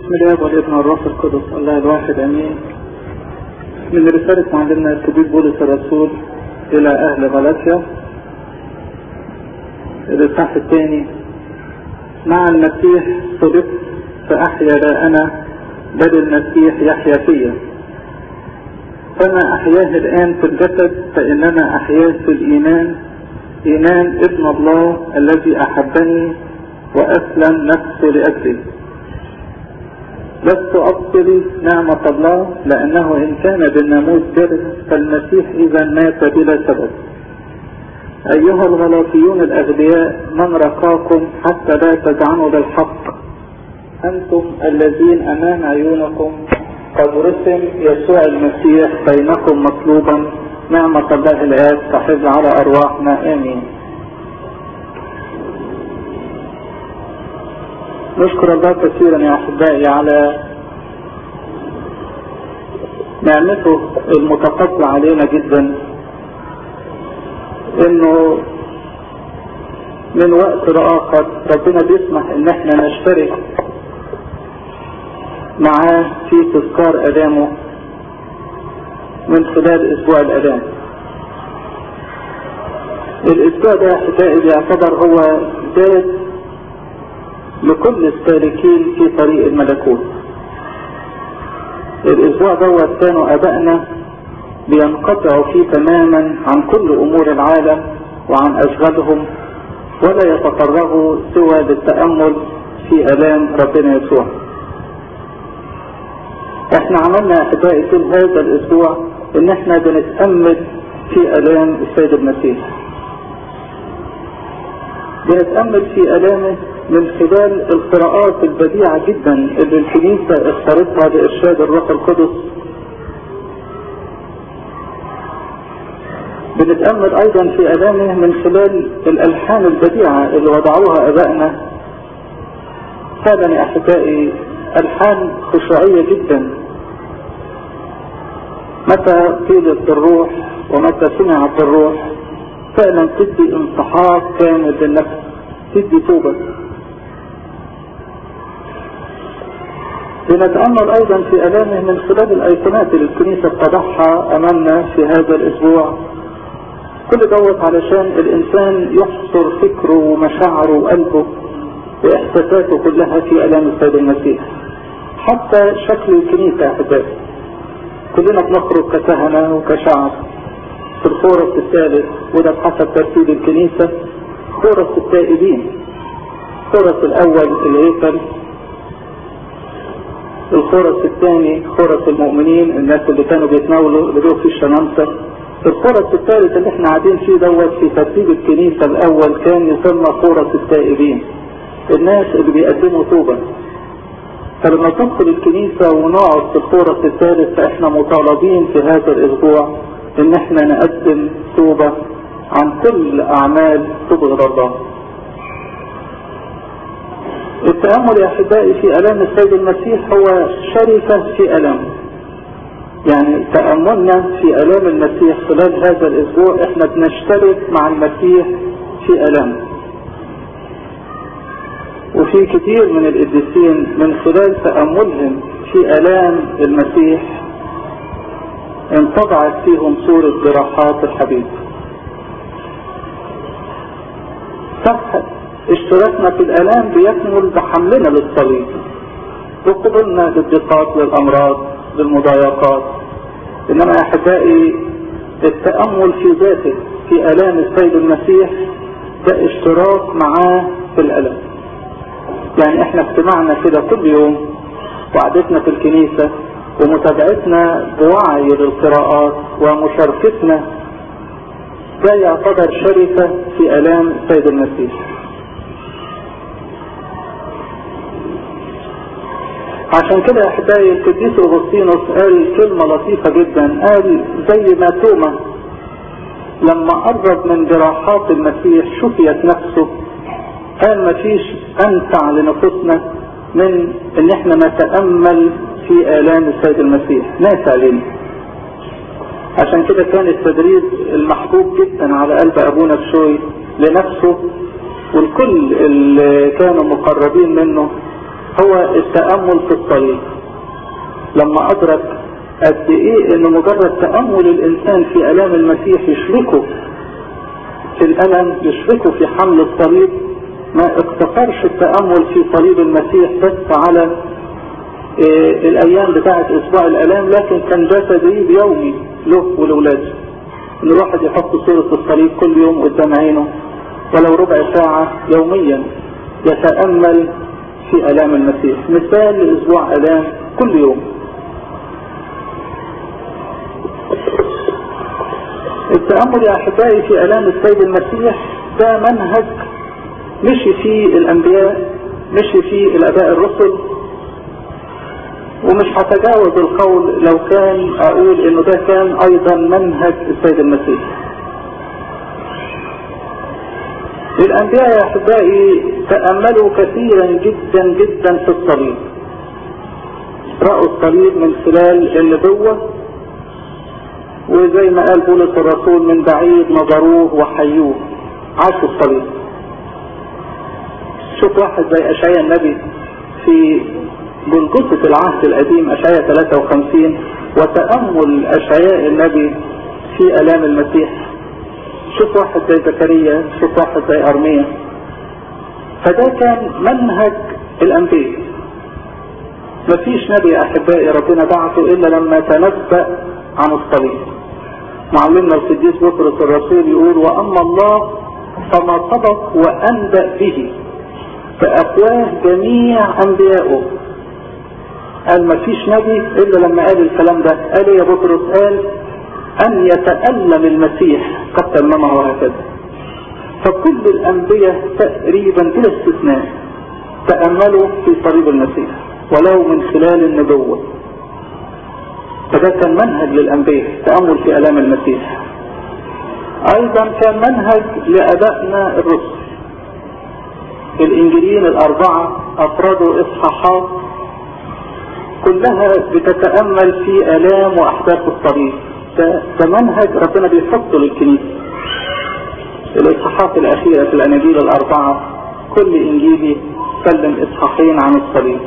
بسم الله والابن والروح القدس الله الواحد امين من رسالة معلمنا الكبير بولس الرسول الى اهل غلطيا الاصحاح الثاني مع المسيح صدقت فاحيا لا انا بل المسيح يحيا فيا فما احياه الان في الجسد فانما احياه في الايمان ايمان ابن الله الذي احبني واسلم نفسه لاجلي لست أبطل نعمة الله لأنه إن كان بالناموس بر فالمسيح إذا مات بلا سبب أيها الغلاطيون الأغبياء من رقاكم حتى لا تزعنوا للحق أنتم الذين أمام عيونكم قد رسم يسوع المسيح بينكم مطلوبا نعمة الله الآب تحل على أرواحنا آمين نشكر الله كثيرا يا احبائي على نعمته المتقبلة علينا جدا انه من وقت لاخر ربنا بيسمح ان احنا نشترك معاه في تذكار الامه من خلال اسبوع الالام الاسبوع ده يا احبائي بيعتبر هو بدايه لكل السالكين في طريق الملكوت الاسبوع دوت كانوا ابائنا بينقطعوا فيه تماما عن كل امور العالم وعن اشغالهم ولا يتفرغوا سوى للتامل في الام ربنا يسوع احنا عملنا احبائي طول هذا الاسبوع ان احنا بنتامل في الام السيد المسيح بنتامل في الامه من خلال القراءات البديعة جدا اللي الكنيسة اختارتها بإرشاد الروح القدس بنتأمل أيضا في ألامه من خلال الألحان البديعة اللي وضعوها أبائنا فعلا يا أحبائي ألحان خشوعية جدا متى قيلت بالروح ومتى سمعت بالروح فعلا تدي انصحاف كامل للنفس تدي توبة لنتأمل أيضا في ألامه من خلال الأيقونات اللي الكنيسة بتضعها أمامنا في هذا الأسبوع كل دوت علشان الإنسان يحصر فكره ومشاعره وقلبه وإحساساته كلها في ألام السيد المسيح حتى شكل الكنيسة يا أحبائي كلنا بنخرج ككهنة وكشعب في الخورس الثالث وده بحسب ترتيب الكنيسة خورس التائبين الخورس الأول الهيكل الخرس الثاني خرس المؤمنين الناس اللي كانوا بيتناولوا اللي في الشمامسة الخرس الثالث اللي احنا قاعدين فيه دوت في ترتيب الكنيسة الاول كان يسمى خرس التائبين الناس اللي بيقدموا توبة فلما تدخل الكنيسة ونقعد في الخرس الثالث فاحنا مطالبين في هذا الاسبوع ان احنا نقدم توبة عن كل اعمال تبغض الله التأمل يا أحبائي في ألام السيد المسيح هو شركة في ألامه يعني تأملنا في ألام المسيح خلال هذا الأسبوع احنا بنشترك مع المسيح في ألامه وفي كثير من القديسين من خلال تأملهم في ألام المسيح انطبعت فيهم صورة جراحات الحبيب صح اشتراكنا في الالام بيكمل بحملنا للصليب وقبولنا للضيقات للامراض للمضايقات انما يا احبائي التامل في ذاته في الام السيد المسيح ده اشتراك معاه في الالم يعني احنا اجتماعنا كده كل يوم وقعدتنا في الكنيسة ومتابعتنا بوعي للقراءات ومشاركتنا ده يعتبر شركة في الام السيد المسيح عشان كده احبائي القديس اغسطينوس قال كلمة لطيفة جدا قال زي ما توما لما قرب من جراحات المسيح شفيت نفسه قال مفيش انفع لنفوسنا من ان احنا نتأمل في الام السيد المسيح ناس علينا عشان كده كان التدريب المحبوب جدا على قلب ابونا بشوي لنفسه والكل اللي كانوا مقربين منه هو التأمل في الصليب لما أدرك قد إيه إن مجرد تأمل الإنسان في آلام المسيح يشركه في الألم يشركه في حمل الصليب ما اقتصرش التأمل في صليب المسيح بس على إيه الأيام بتاعة أسبوع الآلام لكن كان ده تدريب يومي له ولولاده إن الواحد يحط صورة الصليب كل يوم قدام عينه ولو ربع ساعة يوميا يتأمل في ألام المسيح مثال لأسبوع ألام كل يوم التأمل يا أحبائي في ألام السيد المسيح ده منهج مشي فيه الأنبياء مشي فيه الأباء الرسل ومش هتجاوز القول لو كان أقول إنه ده كان أيضا منهج السيد المسيح الأنبياء يا أحبائي تأملوا كثيرا جدا جدا في الصليب رأوا الصليب من خلال النبوة وزي ما قال بولس الرسول من بعيد نظروه وحيوه عاشوا الصليب شوف واحد زي أشعياء النبي في جلجثة العهد القديم أشعياء 53 وتأمل أشعياء النبي في ألام المسيح شوف واحد زي زكريا شوف واحد زي أرميا فده كان منهج الأنبياء مفيش نبي أحبائي ربنا بعثه إلا لما تنبأ عن الصليب معلمنا القديس بطرس الرسول يقول وأما الله فما سبق وأنبأ به فأفواه جميع أنبيائه قال ما فيش نبي إلا لما قال الكلام ده قال يا بطرس قال أن يتألم المسيح قد تممه هكذا فكل الأنبياء تقريبا بلا استثناء تأملوا في صليب المسيح ولو من خلال النبوة فده كان منهج للأنبياء تأمل في ألام المسيح أيضا كان منهج لأبائنا الرسل الإنجيلين الأربعة أفردوا إصحاحات كلها بتتأمل في آلام وأحداث الصليب ده, ده منهج ربنا بيحطه للكنيسة الإصحاحات الأخيرة في الأناجيل الأربعة كل إنجيلي سلم إصحاحين عن الصليب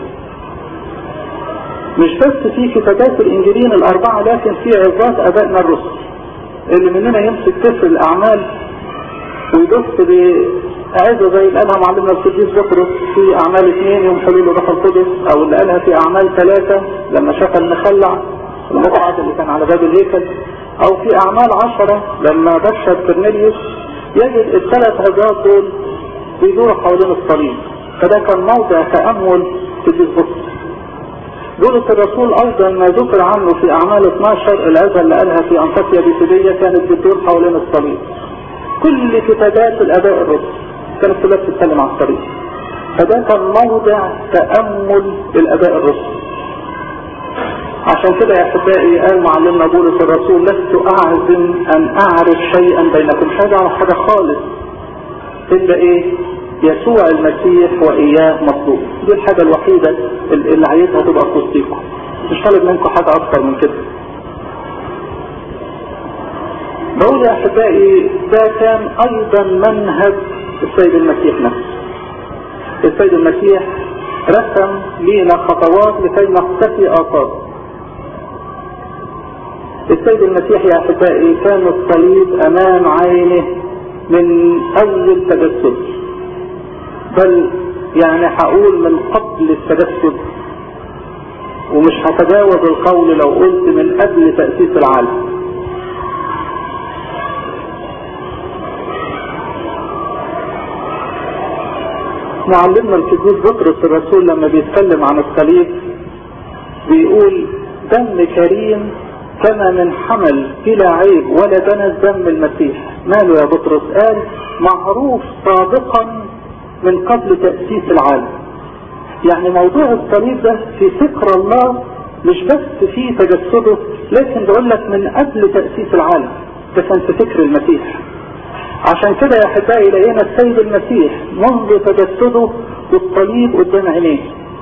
مش بس في كتابات الإنجيلين الأربعة لكن في عظات أبائنا الرسل اللي مننا يمسك سفر الأعمال ويبص عظة زي اللي قالها معلمنا القديس بطرس في أعمال اثنين يوم حلول الروح القدس أو اللي قالها في أعمال ثلاثة لما شاف المخلع المقعد اللي كان على باب الهيكل أو في أعمال عشرة لما بشر كرنيليوس يجد الثلاث عظات دول بيدوروا حوالين الصليب فده كان موضع تأمل القديس بطرس بولس الرسول ايضا ما ذكر عنه في اعمال 12 العظه اللي قالها في انطاكيا بيسيديه كانت بتدور حوالين الصليب كل كتابات الاباء الرسل كانت كلها بتتكلم عن الصليب فده كان موضع تامل الاباء الرسل عشان كده يا احبائي قال معلمنا بولس الرسول لست اعزم ان اعرف شيئا بينكم مش عايز اعرف حاجه خالص الا ايه يسوع المسيح وإياه مطلوب دي الحاجة الوحيدة اللي عايزها تبقى في وسطيكم مش طالب منكم حاجة أكتر من كده بقول يا أحبائي ده كان أيضا منهج السيد المسيح نفسه السيد المسيح رسم لينا خطوات لكي نقتفي آثاره السيد المسيح يا أحبائي كان الصليب أمام عينه من أول تجسد بل يعني هقول من قبل التجسد ومش هتجاوز القول لو قلت من قبل تأسيس العالم معلمنا القديس بطرس الرسول لما بيتكلم عن الصليب بيقول دم كريم كما من حمل بلا عيب ولا دنس دم المسيح ماله يا بطرس قال معروف سابقا من قبل تأسيس العالم يعني موضوع الصليب ده في فكر الله مش بس في تجسده لكن بقول لك من قبل تأسيس العالم ده كان في فكر المسيح عشان كده يا احبائي لقينا السيد المسيح منذ تجسده والصليب قدام عينيه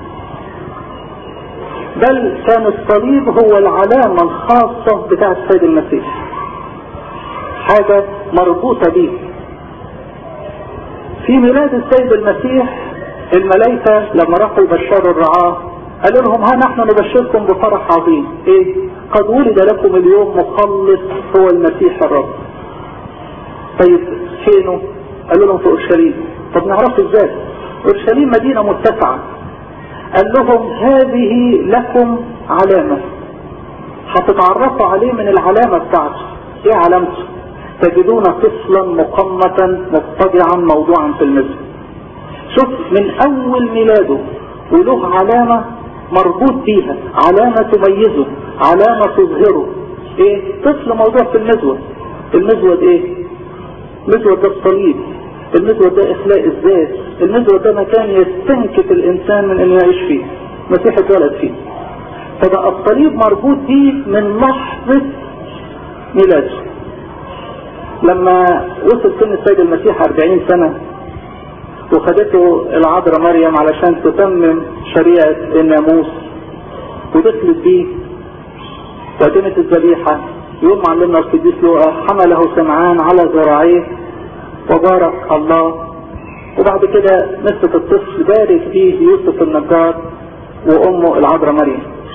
بل كان الصليب هو العلامة الخاصة بتاعة السيد المسيح حاجة مربوطة بيه في ميلاد السيد المسيح الملائكة لما راحوا يبشروا الرعاة قالوا لهم ها نحن نبشركم بفرح عظيم ايه قد ولد لكم اليوم مخلص هو المسيح الرب طيب فينه قالوا لهم في اورشليم طب نعرفه ازاي اورشليم مدينة متسعة قال لهم هذه لكم علامة هتتعرفوا عليه من العلامة بتاعته ايه علامته تجدون طفلا مقمة مضطجعا موضوعا في المسجد شوف من اول ميلاده وله علامة مربوط بيها علامة تميزه علامة تظهره ايه طفل موضوع في المزود المزود ايه المزود ده الصليب المزود ده اخلاء الذات المزود ده مكان يستنكف الانسان من انه يعيش فيه مسيح اتولد فيه فبقى الصليب مربوط بيه من لحظة ميلاده لما وصل سن السيد المسيح 40 سنة وخدته العذراء مريم علشان تتمم شريعة الناموس ودخلت بيه وقدمت الذبيحة يوم معلمنا القديس لوقا حمله سمعان على ذراعيه وبارك الله وبعد كده مسك الطفل بارك فيه يوسف النجار وامه العذراء مريم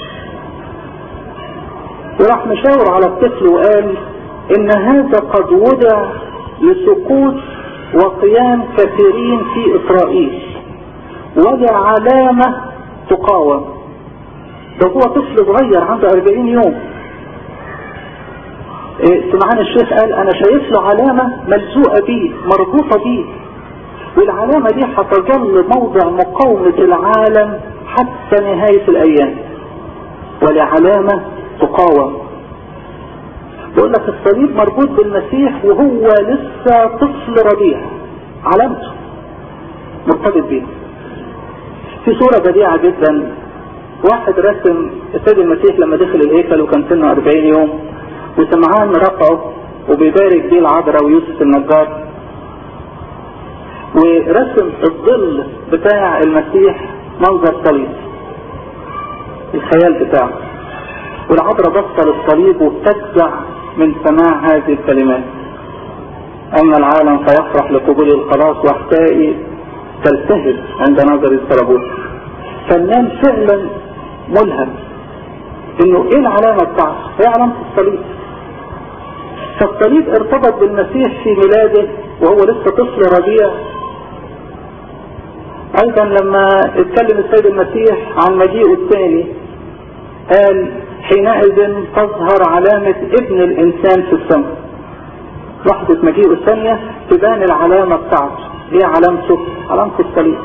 وراح مشاور على الطفل وقال ان هذا قد وضع لسقوط وقيام كثيرين في اسرائيل وضع علامة تقاوم ده هو طفل صغير عنده 40 يوم إيه سمعان الشيخ قال انا شايف له علامة ملزوقة بيه مربوطة بيه والعلامة دي هتظل موضع مقاومة العالم حتى نهاية الايام ولعلامة تقاوم يقول لك الصليب مربوط بالمسيح وهو لسه طفل رضيع علامته مرتبط بيه في صورة بديعة جدا واحد رسم السيد المسيح لما دخل الهيكل وكان سنه 40 يوم وسمعان رفعه وبيبارك بيه العذراء ويوسف النجار ورسم الظل بتاع المسيح منظر صليب الخيال بتاعه والعذراء بص للصليب وبتفزع من سماع هذه الكلمات أما العالم فيفرح لقبول الخلاص واحتائي تلتهب عند نظر الصلبوت فنان فعلا ملهم انه ايه العلامة بتاعته هي علامة الصليب فالصليب ارتبط بالمسيح في ميلاده وهو لسه طفل رضيع ايضا لما اتكلم السيد المسيح عن مجيئه الثاني قال حينئذ تظهر علامة ابن الانسان في السماء لحظة مجيئه الثانية تبان العلامة بتاعته ايه علامته علامة الصليب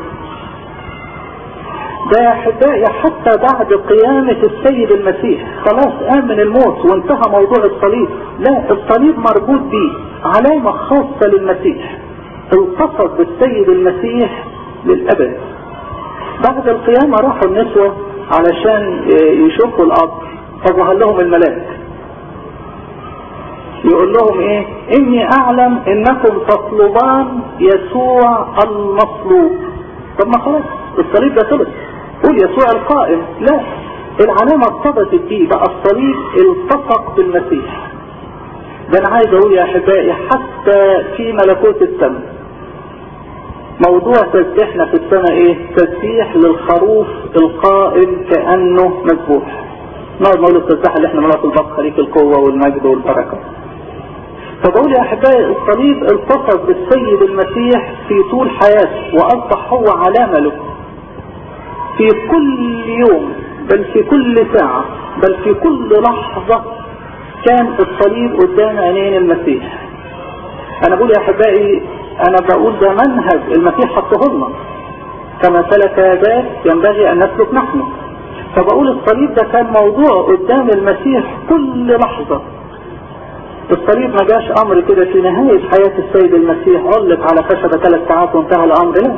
ده يا احبائي حتى بعد قيامة السيد المسيح خلاص قام من الموت وانتهى موضوع الصليب لا الصليب مربوط بيه علامة خاصة للمسيح التصق بالسيد المسيح للأبد بعد القيامة راحوا النسوة علشان يشوفوا القبر فظهر لهم الملاك يقول لهم ايه اني اعلم انكم تطلبان يسوع المصلوب طب ما خلاص الصليب ده خلص قول يسوع القائم لا العلامة ارتبطت بيه بقى الصليب التصق بالمسيح ده انا عايز اقول يا احبائي حتى في ملكوت السماء موضوع تسبيحنا في السماء ايه تسبيح للخروف القائم كأنه مذبوح نقعد نقول التسبيح اللي احنا بنقولها في البقرة ليك القوة والمجد والبركة فبقول يا احبائي الصليب التصق بالسيد المسيح في طول حياته واصبح هو علامة له في كل يوم بل في كل ساعة بل في كل لحظة كان الصليب قدام عينين المسيح انا بقول يا احبائي انا بقول ده منهج المسيح حطه لنا كما سلك ذاك ينبغي ان نسلك نحن فبقول الصليب ده كان موضوع قدام المسيح كل لحظة الصليب ما جاش امر كده في نهاية حياة السيد المسيح علق على خشبة ثلاث ساعات وانتهى الامر لا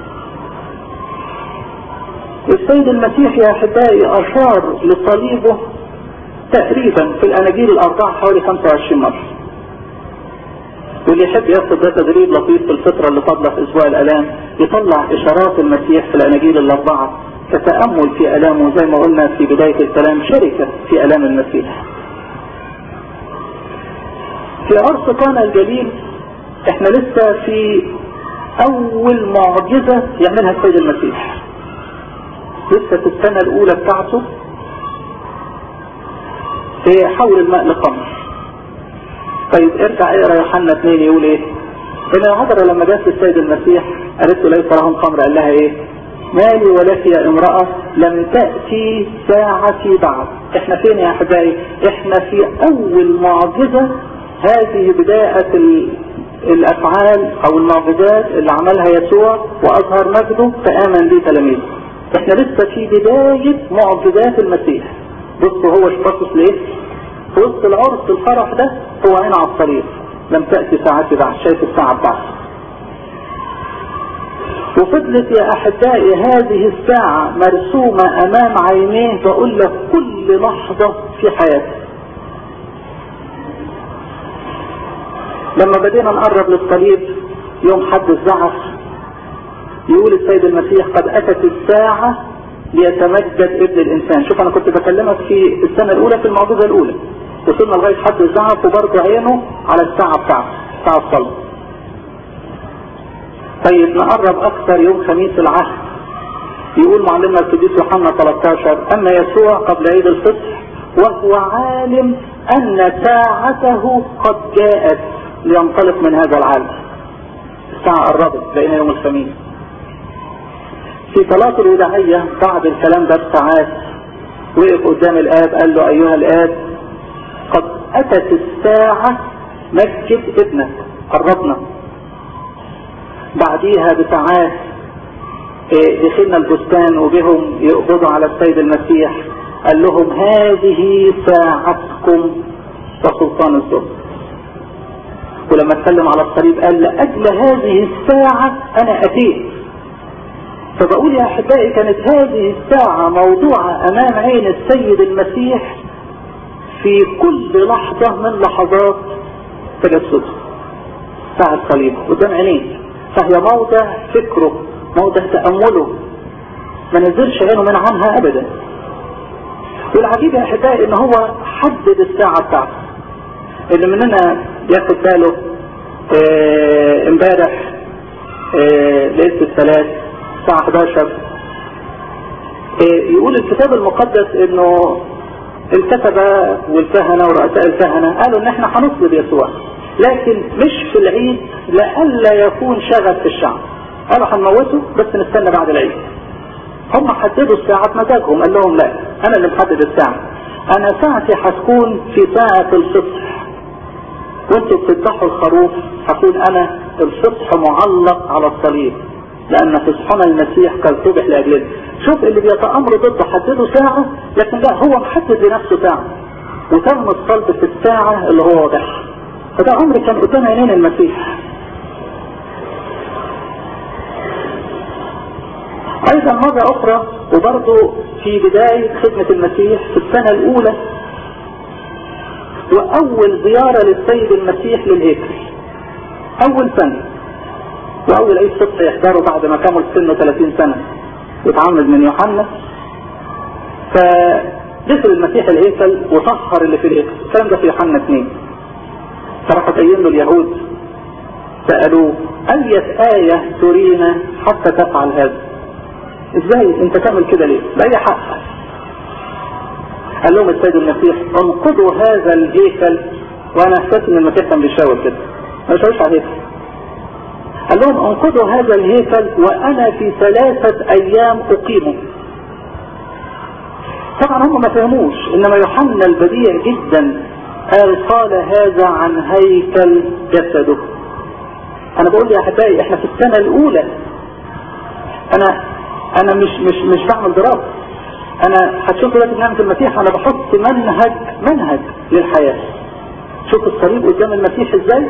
السيد المسيح يا احبائي اشار لصليبه تقريبا في الاناجيل الاربعة حوالي 25 مرة واللي يحب ياخد ده تدريب لطيف في الفترة اللي فاضلة في اسبوع الالام يطلع اشارات المسيح في الاناجيل الاربعة كتأمل في الامه زي ما قلنا في بداية الكلام شركة في الام المسيح في عرس قانا الجليل احنا لسه في اول معجزة يعملها السيد المسيح لسه في السنة الاولى بتاعته في حول الماء لخمر طيب ارجع اقرا يوحنا 2 يقول ايه ان العذراء لما جت السيد المسيح قالت له ليس لهم خمر قال لها ايه مالي ولك يا امرأة لم تأتي ساعتي بعد احنا فين يا احبائي احنا في اول معجزة هذه بداية الافعال او المعجزات اللي عملها يسوع واظهر مجده فامن به تلاميذه احنا لسه في بداية معجزات المسيح بصوا هو اشتقص ليه في وسط العرس الفرح ده هو هنا على الطريق لم تأتي ساعتي بعد شايف الساعة بتاعته وفضلت يا احبائي هذه الساعة مرسومة امام عينيه بقول لك كل لحظة في حياتي لما بدينا نقرب للصليب يوم حد الزعف يقول السيد المسيح قد اتت الساعة ليتمجد ابن الانسان شوف انا كنت بكلمك في السنة الاولى في المعجزة الاولى وصلنا لغاية حد الزعف وبرضه عينه على الساعة بتاعته ساعة الصلاة طيب نقرب اكثر يوم خميس العهد يقول معلمنا القديس يوحنا 13 اما يسوع قبل عيد الفطر وهو عالم ان ساعته قد جاءت لينطلق من هذا العالم الساعة قربت بقينا يوم الخميس في صلاة الوداعية بعد الكلام ده بساعات وقف قدام الآب قال له أيها الآب قد أتت الساعة مجد ابنك قربنا بعديها بساعات دخلنا البستان وبهم يقبضوا على السيد المسيح قال لهم هذه ساعتكم وسلطان الظلم ولما اتكلم على الصليب قال لأجل هذه الساعة أنا أتيت فبقول يا أحبائي كانت هذه الساعة موضوعة أمام عين السيد المسيح في كل لحظة من لحظات تجسده ساعة الصليب قدام عينيه فهي موضع فكره موضع تأمله ما نزلش عينه من عنها أبدا والعجيب يا أحبائي إن هو حدد الساعة بتاعته اللي مننا ياخد باله امبارح اه ليلة الثلاث الساعة 11 اه يقول الكتاب المقدس انه الكتبة والكهنة ورؤساء الكهنة قالوا ان احنا هنصلب يسوع لكن مش في العيد لألا يكون شغب في الشعب قالوا هنموته بس نستنى بعد العيد هم حددوا الساعة بمزاجهم قال لهم لا انا اللي محدد الساعة انا ساعتي هتكون في ساعة الفطر وانتوا بتذبحوا الخروف هكون انا الفطح معلق على الصليب لان فصحنا المسيح كان صبح لاجلنا شوف اللي بيتامروا ضده حددوا ساعة لكن لا هو محدد لنفسه ساعة وتم الصلب في الساعة اللي هو واضحها فده امر كان قدام عينين المسيح ايضا مرة اخرى وبرضه في بداية خدمة المسيح في السنة الاولى واول زيارة للسيد المسيح للهيكل اول سنة واول عيد صدق يحضره بعد ما كمل سنه 30 سنة يتعمد من يوحنا فدخل المسيح الهيكل وطهر اللي في الهيكل الكلام ده في يوحنا 2 فراحوا قايلين له اليهود سألوه أية آية ترينا حتى تفعل هذا ازاي انت تعمل كده ليه بأي حق قال لهم السيد المسيح انقضوا هذا الهيكل وانا احسست ان المسيح كان بيشاور كده ما بيشاورش على الهيكل قال لهم انقضوا هذا الهيكل وانا في ثلاثة ايام اقيمه طبعا هم ما فهموش انما يوحنا البديع جدا قال قال هذا عن هيكل جسده انا بقول يا احبائي احنا في السنة الاولى انا انا مش مش مش بعمل دراسة انا هتشوف دلوقتي نعمة المسيح انا بحط منهج منهج للحياة شوف الصليب قدام المسيح ازاي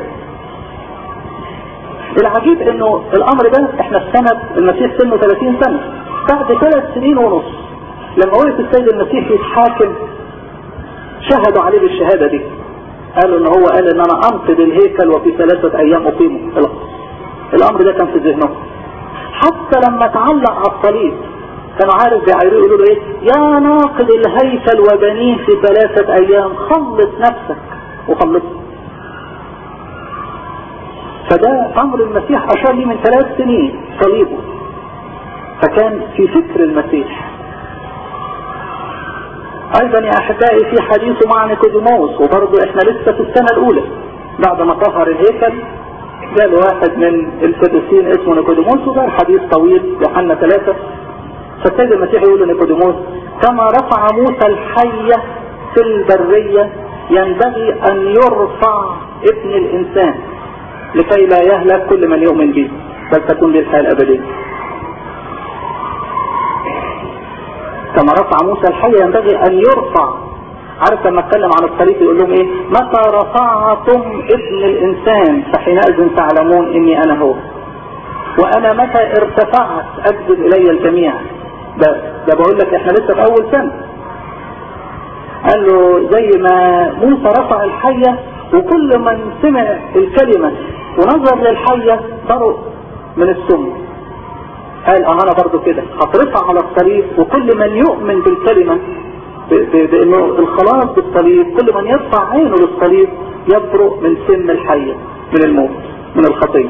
العجيب انه الامر ده احنا في سنة المسيح سنه 30 سنة بعد ثلاث سنين ونص لما وقف السيد المسيح يتحاكم شهدوا عليه بالشهادة دي قالوا ان هو قال ان انا انقذ الهيكل وفي ثلاثة ايام اقيمه الامر ده كان في ذهنه حتى لما تعلق على الصليب كانوا عارف بيعيروا يقولوا له ايه يا ناقد الهيكل وبنيه في ثلاثة ايام خلص نفسك وخلص فده امر المسيح اشار لي من ثلاث سنين صليبه فكان في فكر المسيح ايضا يا احبائي في حديثه مع نيكوديموس وبرضه احنا لسه في السنة الاولى بعد ما طهر الهيكل جاء واحد من القديسين اسمه نيكوديموس وده حديث طويل يوحنا ثلاثة فالسيد المسيح يقول لنيكوديموس كما رفع موسى الحية في البرية ينبغي ان يرفع ابن الانسان لكي لا يهلك كل من يؤمن به بل تكون للحياة الابدية كما رفع موسى الحية ينبغي ان يرفع عارف لما اتكلم عن الصليب يقول لهم ايه متى رفعتم ابن الانسان فحينئذ تعلمون اني انا هو وانا متى ارتفعت اجذب الي الجميع ده, ده بقول لك احنا لسه في اول سنة قال له زي ما موسى رفع الحية وكل من سمع الكلمة ونظر للحية طرق من السم قال اه انا برضو كده هترفع على الصليب وكل من يؤمن بالكلمة بانه الخلاص بالصليب كل من يرفع عينه للصليب يبرؤ من سم الحية من الموت من الخطية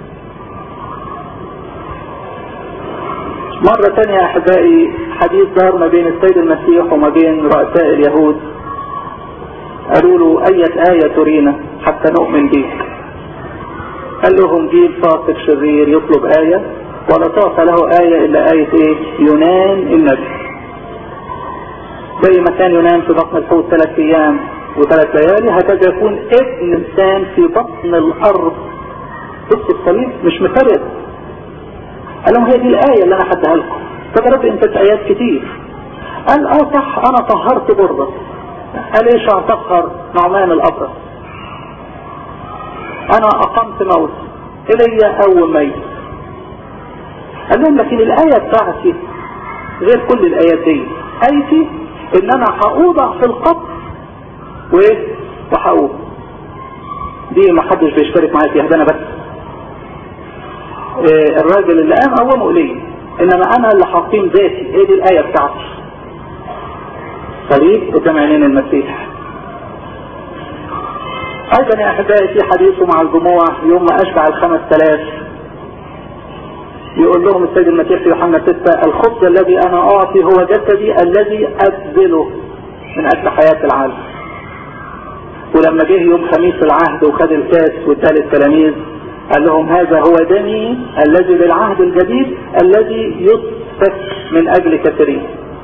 مرة تانية احبائي حديث دار ما بين السيد المسيح وما بين رؤساء اليهود قالوا له اية آية ترينا حتى نؤمن بك قال لهم جيل فاسق شرير يطلب آية ولا تعطى له آية إلا آية إيه؟ يونان النبي زي ما كان يونان في بطن الحوت ثلاث أيام وثلاث ليالي هكذا يكون ابن إنسان في بطن الأرض بص الصليب مش مفرد قال لهم هي دي الآية اللي أنا حدها لكم طب يا رب أنت آيات كتير قال اه صح أنا طهرت برة قال ايش اعتقر نعمان الأبرص أنا أقمت موت إلي أول ميت قال لهم لكن الآية بتاعتي غير كل الآيات دي آيتي إن أنا هأوضع في القبر وإيه وهقوم دي ما حدش بيشترك معايا فيها ده أنا بس إيه الراجل اللي قام قومه ليا إنما أنا اللي هقيم ذاتي إيه دي الآية بتاعتي صليب قدام عينين المسيح أيضا يا أحبائي في حديثه مع الجموع يوم ما أشبع الخمس تلاف يقول لهم السيد المسيح في يوحنا 6 الخبز الذي انا اعطي هو جسدي الذي ابذله من اجل حياة العالم ولما جه يوم خميس العهد وخد الكاس واداه للتلاميذ قال لهم هذا هو دمي الذي للعهد الجديد الذي يسفك من اجل كثيرين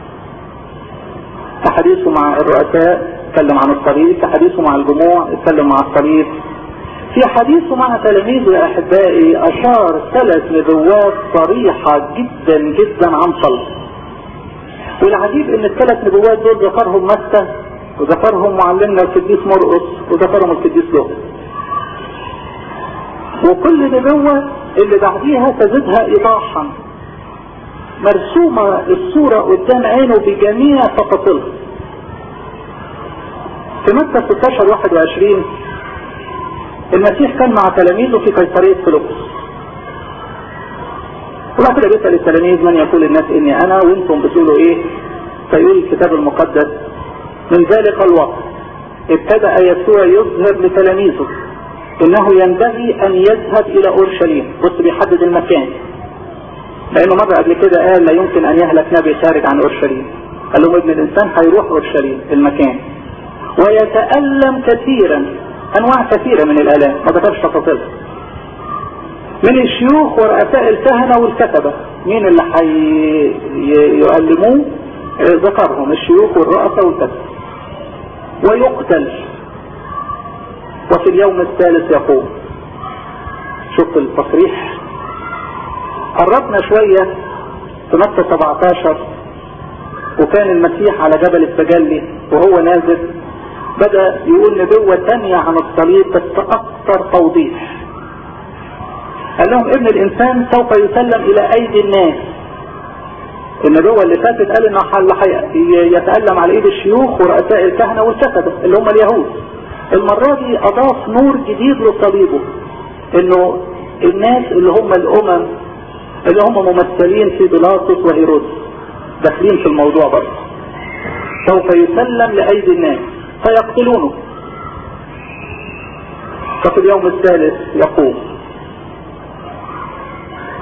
حديثه مع الرؤساء اتكلم عن الصليب في حديثه مع الجموع اتكلم مع الصليب في حديثه مع تلاميذه يا احبائي اشار ثلاث نبوات صريحة جدا جدا عن صلب والعجيب ان الثلاث نبوات دول ذكرهم متى وذكرهم معلمنا القديس مرقس وذكرهم القديس لوقا وكل نبوة اللي بعديها تزيدها ايضاحا مرسومة الصورة قدام عينه بجميع تفاصيلها في متى 16 21 المسيح كان مع تلاميذه في قيصرية فيلبس وبعد كده بيسأل التلاميذ من يقول الناس اني انا وانتم بتقولوا ايه فيقول الكتاب المقدس من ذلك الوقت ابتدأ يسوع يظهر لتلاميذه انه ينبغي ان يذهب الى اورشليم بص بيحدد المكان لانه مرة قبل كده قال لا يمكن ان يهلك نبي خارج عن اورشليم قال لهم ابن الانسان هيروح اورشليم المكان ويتألم كثيرا انواع كثيرة من الالام ما ذكرش تفاصيلها من الشيوخ ورؤساء الكهنة والكتبة مين اللي هيؤلموه ذكرهم الشيوخ والرؤساء والكتبة ويقتل وفي اليوم الثالث يقوم شوف التصريح قربنا شوية في مكة 17 وكان المسيح على جبل التجلي وهو نازل بدأ يقول نبوة تانية عن الصليب بس أكثر توضيح قال لهم ابن الإنسان سوف يسلم إلى أيدي الناس النبوة اللي فاتت قال إنه يتألم على إيد الشيوخ ورؤساء الكهنة والكتبة اللي هم اليهود المرة دي أضاف نور جديد لصليبه إنه الناس اللي هم الأمم اللي هم ممثلين في بيلاطس وهيرودس داخلين في الموضوع برضه سوف يسلم لأيدي الناس فيقتلونه ففي اليوم الثالث يقوم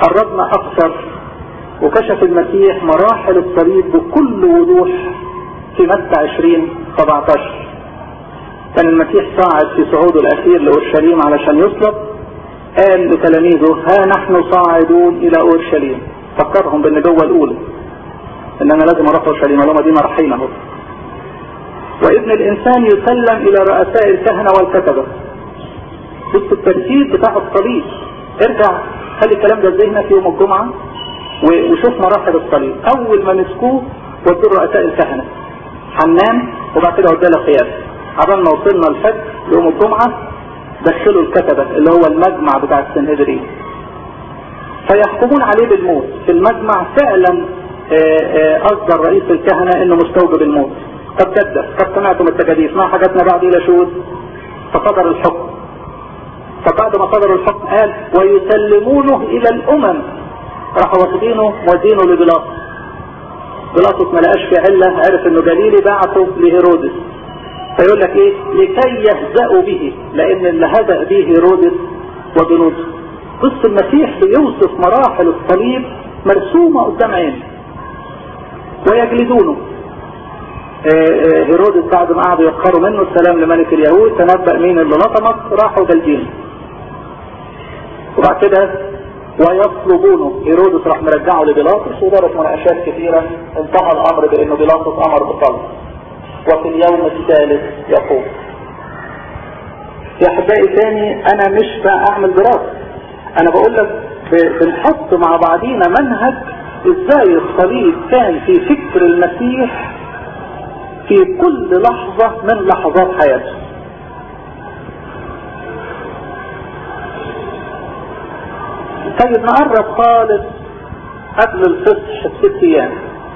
قربنا اكثر وكشف المسيح مراحل الصليب بكل وضوح في متى 20 17 كان المسيح صاعد في صعوده الاخير لاورشليم علشان يصلب قال لتلاميذه ها نحن صاعدون الى اورشليم فكرهم بالنبوه الاولى ان انا لازم اروح اورشليم لهم دي مرحينا اهو وابن الانسان يسلم الى رؤساء الكهنه والكتبه بص الترتيب بتاع الصليب ارجع خلي الكلام ده ذهنك يوم الجمعه وشوف مراحل الصليب اول ما مسكوه ودوا رؤساء الكهنه حنان وبعد كده وداه القياس عبال ما وصلنا الفجر يوم الجمعه دخلوا الكتبه اللي هو المجمع بتاع السنهدرين فيحكمون عليه بالموت في المجمع فعلا اصدر رئيس الكهنه انه مستوجب الموت قد كذب قد سمعتم التجاديف ما حاجتنا بعد الى شهود فصدر الحكم فبعد ما صدر الحكم قال ويسلمونه الى الامم راحوا واخدينه مودينه لبيلاطس بيلاطس ما لقاش في عله عرف انه جليلي بعته لهيرودس فيقول لك ايه لكي يهزأوا به لان اللي هزأ به هيرودس وجنوده بص المسيح بيوصف مراحل الصليب مرسومة قدام عينه ويجلدونه هيرودس بعد ما قعدوا يقروا منه السلام لملك اليهود تنبأ مين اللي لطمك راحوا جلدينه وبعد كده ويطلبونه هيرودس راح مرجعه لبيلاطس ودارت مناقشات كثيرة انتهى الامر بانه بيلاطس امر بطلب وفي اليوم الثالث يقوم يا احبائي تاني انا مش بعمل دراسة انا بقول لك بنحط مع بعضينا منهج ازاي الصليب كان في فكر المسيح في كل لحظة من لحظات حياته طيب نقرب خالص قبل الفصح بست ايام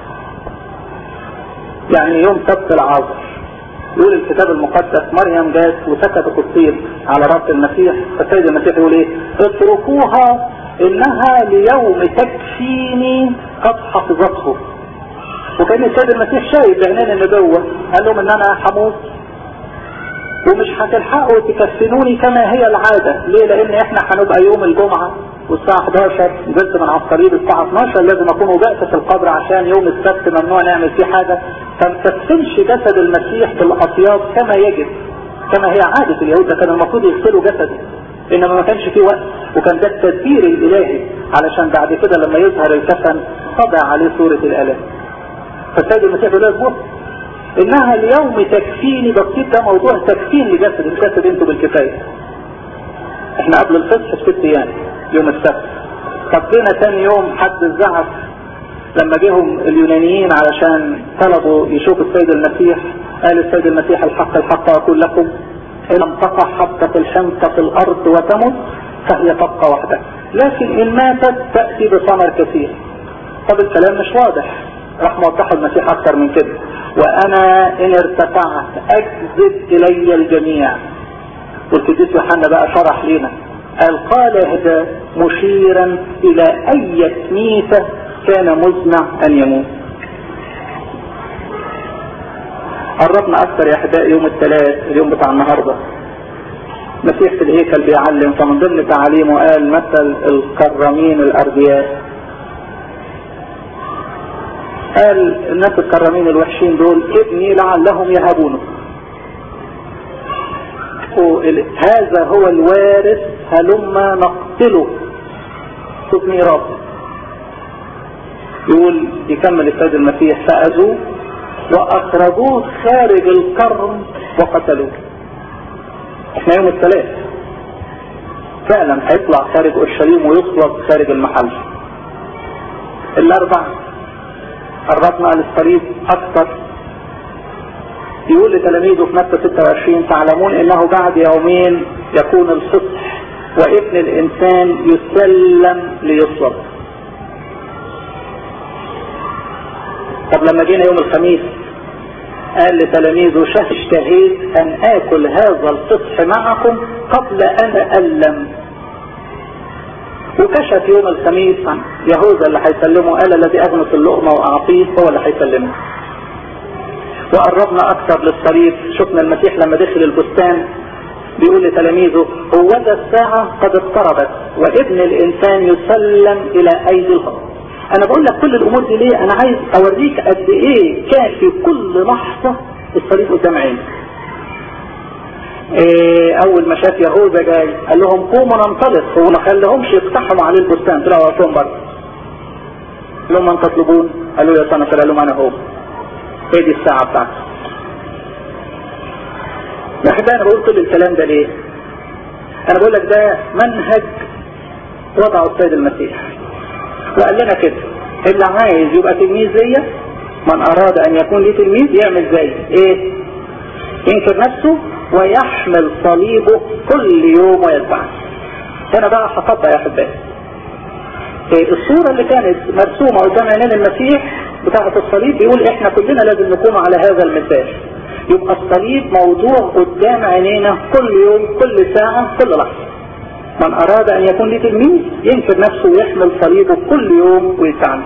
يعني يوم سبت العصر يقول الكتاب المقدس مريم جات وسكتت الطين على راس المسيح فالسيد المسيح يقول ايه اتركوها انها ليوم تكفيني قد حفظته وكان السيد المسيح شايف بعينين النبوة قال لهم ان انا هموت ومش هتلحقوا تكفنوني كما هي العادة ليه لان احنا هنبقى يوم الجمعة والساعة 11 نزلت من على الصليب الساعة 12 لازم اكون وقعت في القبر عشان يوم السبت ممنوع نعمل فيه حاجة فمتكفنش جسد المسيح بالاطياب كما يجب كما هي عادة اليهود كان المفروض يغسلوا جسده انما ما كانش فيه وقت وكان ده التدبير الالهي علشان بعد كده لما يظهر الكفن طبع عليه صورة الالام فالسيد المسيح يقول لك انها اليوم تكفيني بسيط ده موضوع تكفين لجسد الجسد انتوا بالكفاية احنا قبل الفصح بست ايام يوم السبت طب جينا ثاني يوم حد الزعف لما جيهم اليونانيين علشان طلبوا يشوفوا السيد المسيح قال السيد المسيح الحق الحق اقول لكم ان لم تقع حبة الحنطة في الارض وتمت فهي تبقى وحدها لكن ان ماتت تأتي بثمر كثير طب الكلام مش واضح راح موضحه المسيح اكتر من كده وانا ان ارتفعت اجذب الي الجميع والقديس يوحنا بقى شرح لنا قال قال هذا مشيرا الى اي كنيسة كان مزمع ان يموت قربنا اكثر يا احبائي يوم الثلاث اليوم بتاع النهارده مسيح في الهيكل بيعلم فمن ضمن تعاليمه قال مثل الكرامين الاردياء قال الناس الكرامين الوحشين دول ابني لعلهم يهابونه هذا هو الوارث هلما نقتله شوف ميراثه يقول يكمل السيد المسيح فأذوه وأخرجوه خارج الكرم وقتلوه احنا يوم الثلاث فعلا هيطلع خارج اورشليم ويصلب خارج المحل الاربع قربنا للصليب اكثر يقول لتلاميذه في متى 26 تعلمون انه بعد يومين يكون الفصح وابن الانسان يسلم ليصلب طب لما جينا يوم الخميس قال لتلاميذه اشتهيت ان اكل هذا الفصح معكم قبل ان ألم وكشف يوم الخميس عن يهوذا اللي هيسلمه قال الذي اغمس اللقمة واعطيه هو اللي هيسلمه وقربنا اكثر للصليب شفنا المسيح لما دخل البستان بيقول لتلاميذه هو ذا الساعة قد اقتربت وابن الانسان يسلم الى ايدي الخلق انا بقول لك كل الامور دي ليه انا عايز اوريك قد ايه كان في كل لحظة الصليب قدام عيني إيه اول ما شاف يهوذا جاي قال لهم قوموا ننطلق وما خليهمش يقتحموا عليه البستان طلعوا وقفهم بره قال لهم من تطلبون قالوا يا سنة قال لهم انا هو هي دي الساعة بتاعتي يا احبائي انا بقول كل الكلام ده ليه انا بقول لك ده منهج وضعه السيد المسيح وقال لنا كده اللي عايز يبقى تلميذ ليا من اراد ان يكون لي تلميذ يعمل زي ايه ينكر نفسه ويحمل صليبه كل يوم ويتبعني هنا بقى هطبق يا احبائي إيه الصورة اللي كانت مرسومة قدام عينين المسيح بتاعة الصليب بيقول احنا كلنا لازم نكون على هذا المثال يبقى الصليب موضوع قدام عينينا كل يوم كل ساعة كل لحظة من اراد ان يكون لي تلميذ ينكر نفسه ويحمل صليبه كل يوم ويتعني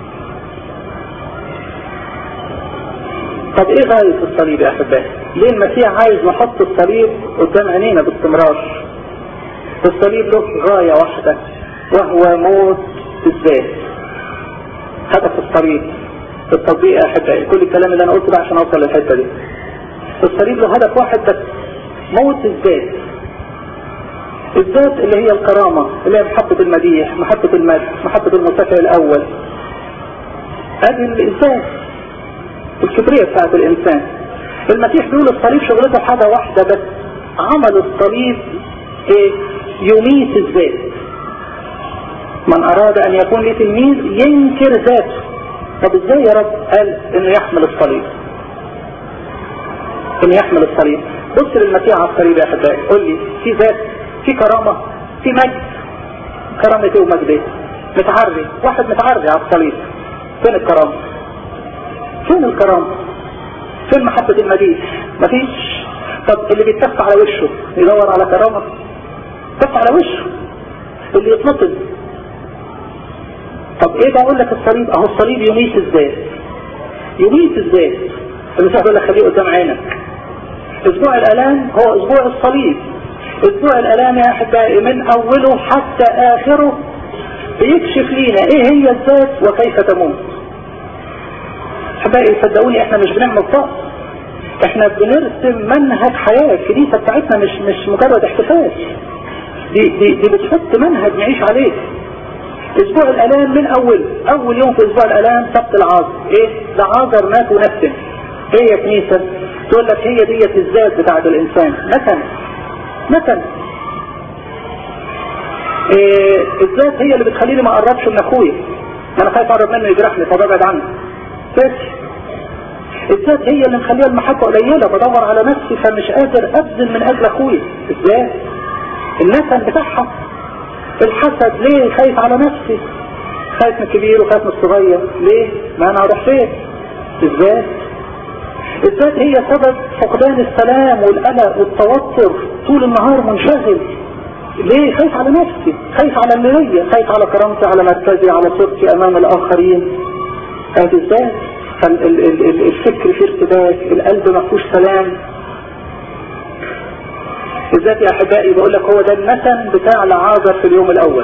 طب ايه غاية الصليب يا احبائي ليه المسيح عايز نحط الصليب قدام عينينا باستمرار الصليب له غاية واحدة وهو موت الذات هدف الصليب التطبيق يا احبائي كل الكلام اللي انا قلته ده عشان اوصل للحته دي الصليب له هدف واحد بس موت الذات الذات اللي هي الكرامة اللي هي محبة المديح محبة المدح محبة المسافر الاول ادي الذات الكبرية بتاعت الانسان المسيح بيقول الصليب شغلته حاجة واحدة بس عمل الصليب ايه يميت الذات من اراد ان يكون لي تلميذ ينكر ذاته طب ازاي يا رب قال انه يحمل الصليب انه يحمل الصليب بص للمسيح على الصليب يا احبائي قول لي في ذات في كرامة في مجد كرامة ايه ومجد ايه متعري واحد متعري على الصليب فين الكرامة فين الكرامة فين محبة المديح مفيش طب اللي بيتف على وشه يدور على كرامة تف على وشه اللي يتنطل طب ايه ده اقول لك الصليب اهو الصليب يميت الذات يميت الذات المسيح بيقول لك خليه قدام عينك اسبوع الالام هو اسبوع الصليب اسبوع الالام يا احبائي من اوله حتى اخره بيكشف لينا ايه هي الذات وكيف تموت احبائي صدقوني احنا مش بنعمل طقس احنا بنرسم منهج حياة الكنيسة بتاعتنا مش مش مجرد احتفال دي, دي, دي بتحط منهج نعيش عليه اسبوع الالام من اول اول يوم في اسبوع الالام سبت العاصر ايه ده عاذر مات ونفسه ايه يا كنيسة تقول لك هي ديت الذات بتاعت الانسان مثلا مثلا إيه الذات هي اللي بتخليني ما اقربش من اخويا انا خايف اقرب منه يجرحني فببعد عنه فاكر الذات هي اللي مخليها المحبة قليلة بدور على نفسي فمش قادر ابذل من اجل اخويا الذات النسل بتاعها الحسد ليه خايف على نفسي خايف من الكبير وخايف من الصغير ليه ما انا هروح فين الذات الذات هي سبب فقدان السلام والقلق والتوتر طول النهار منشغل ليه خايف على نفسي خايف على اللي ليا خايف على كرامتي على مركزي على صورتي امام الاخرين هذه الذات الفكر فيه ارتباك القلب ما فيهوش سلام بالذات يا احبائي بقول لك هو ده المثل بتاع العازر في اليوم الاول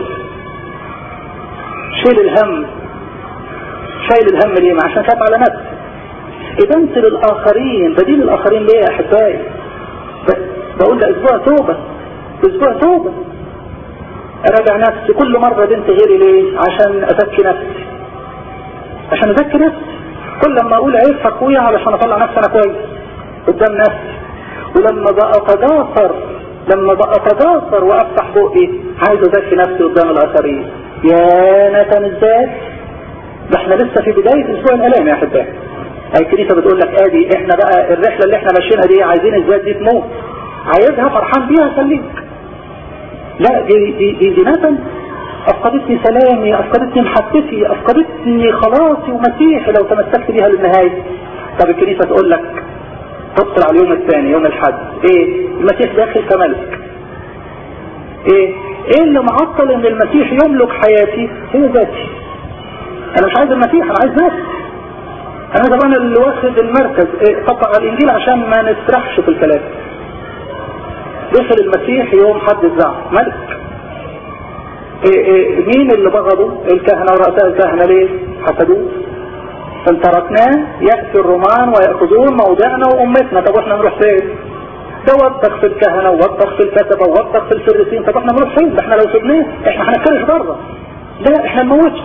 شيل الهم شايل الهم ليه ما عشان خاف على نفسه ادمت للاخرين بديل الاخرين ليه يا احبائي بقول ده اسبوع توبة اسبوع توبة اراجع نفسي كل مرة دنت غيري ليه عشان ازكي نفسي عشان ازكي نفسي كل لما اقول عيب في اخويا علشان اطلع نفسي انا كويس قدام نفسي ولما بقى اتجاسر لما بقى اتجاسر وافتح بقي عايز ازكي نفسي قدام الاخرين يا نتن الذات ده احنا لسه في بداية اسبوع الالام يا احبائي الكنيسة بتقول لك ادي احنا بقى الرحلة اللي احنا ماشيينها دي عايزين الذات دي تموت عايزها فرحان بيها خليك لا دي دي دي, دي نتن افقدتني سلامي افقدتني محبتي افقدتني خلاصي ومسيحي لو تمسكت بيها للنهاية طب الكنيسة تقول لك تبصر على اليوم الثاني يوم الحد ايه المسيح داخل كملك ايه ايه اللي معطل ان المسيح يملك حياتي هي ذاتي انا مش عايز المسيح انا عايز نفسي انا طبعا اللي واخد المركز ايه طبق على الانجيل عشان ما نسرحش في الكلام دخل المسيح يوم حد الزعم ملك إيه إيه مين اللي بغضوا الكهنة ورؤساء الكهنة ليه حسدوه ان تركناه يأتي الرومان ويأخذون موضعنا وأمتنا طب احنا نروح فين ده وضخ في الكهنة ووضخ في الكتبة ووضخ في الفريسين طب احنا نروح فين ده احنا لو سبناه احنا هنكرش بره لا احنا نموته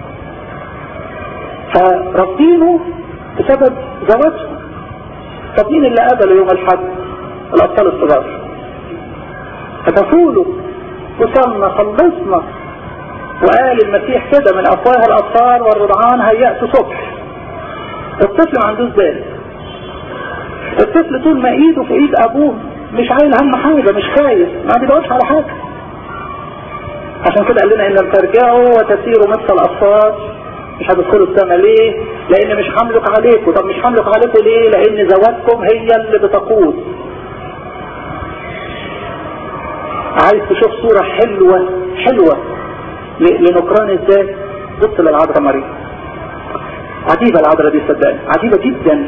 فرافضينه بسبب زواجهم طب مين اللي قبله يوم الحد الأبطال الصغار فتفولوا وصلنا خلصنا وقال المسيح كده من أفواه الأطفال والرضعان هيأت صبح الطفل ما عندوش ذلك الطفل طول ما ايده في ايد ابوه مش عايل هم حاجة مش خايف ما بيدورش على حاجة عشان كده قال لنا ان لم ترجعوا وتسيروا مثل الاطفال مش هتدخلوا السماء ليه لان مش حملك عليكم طب مش حملك عليكم ليه لان زواجكم هي اللي بتقود عايز تشوف صورة حلوة حلوة لنكران الذات بص للعذراء مريم عجيبة العذراء دي صدقني عجيبة جدا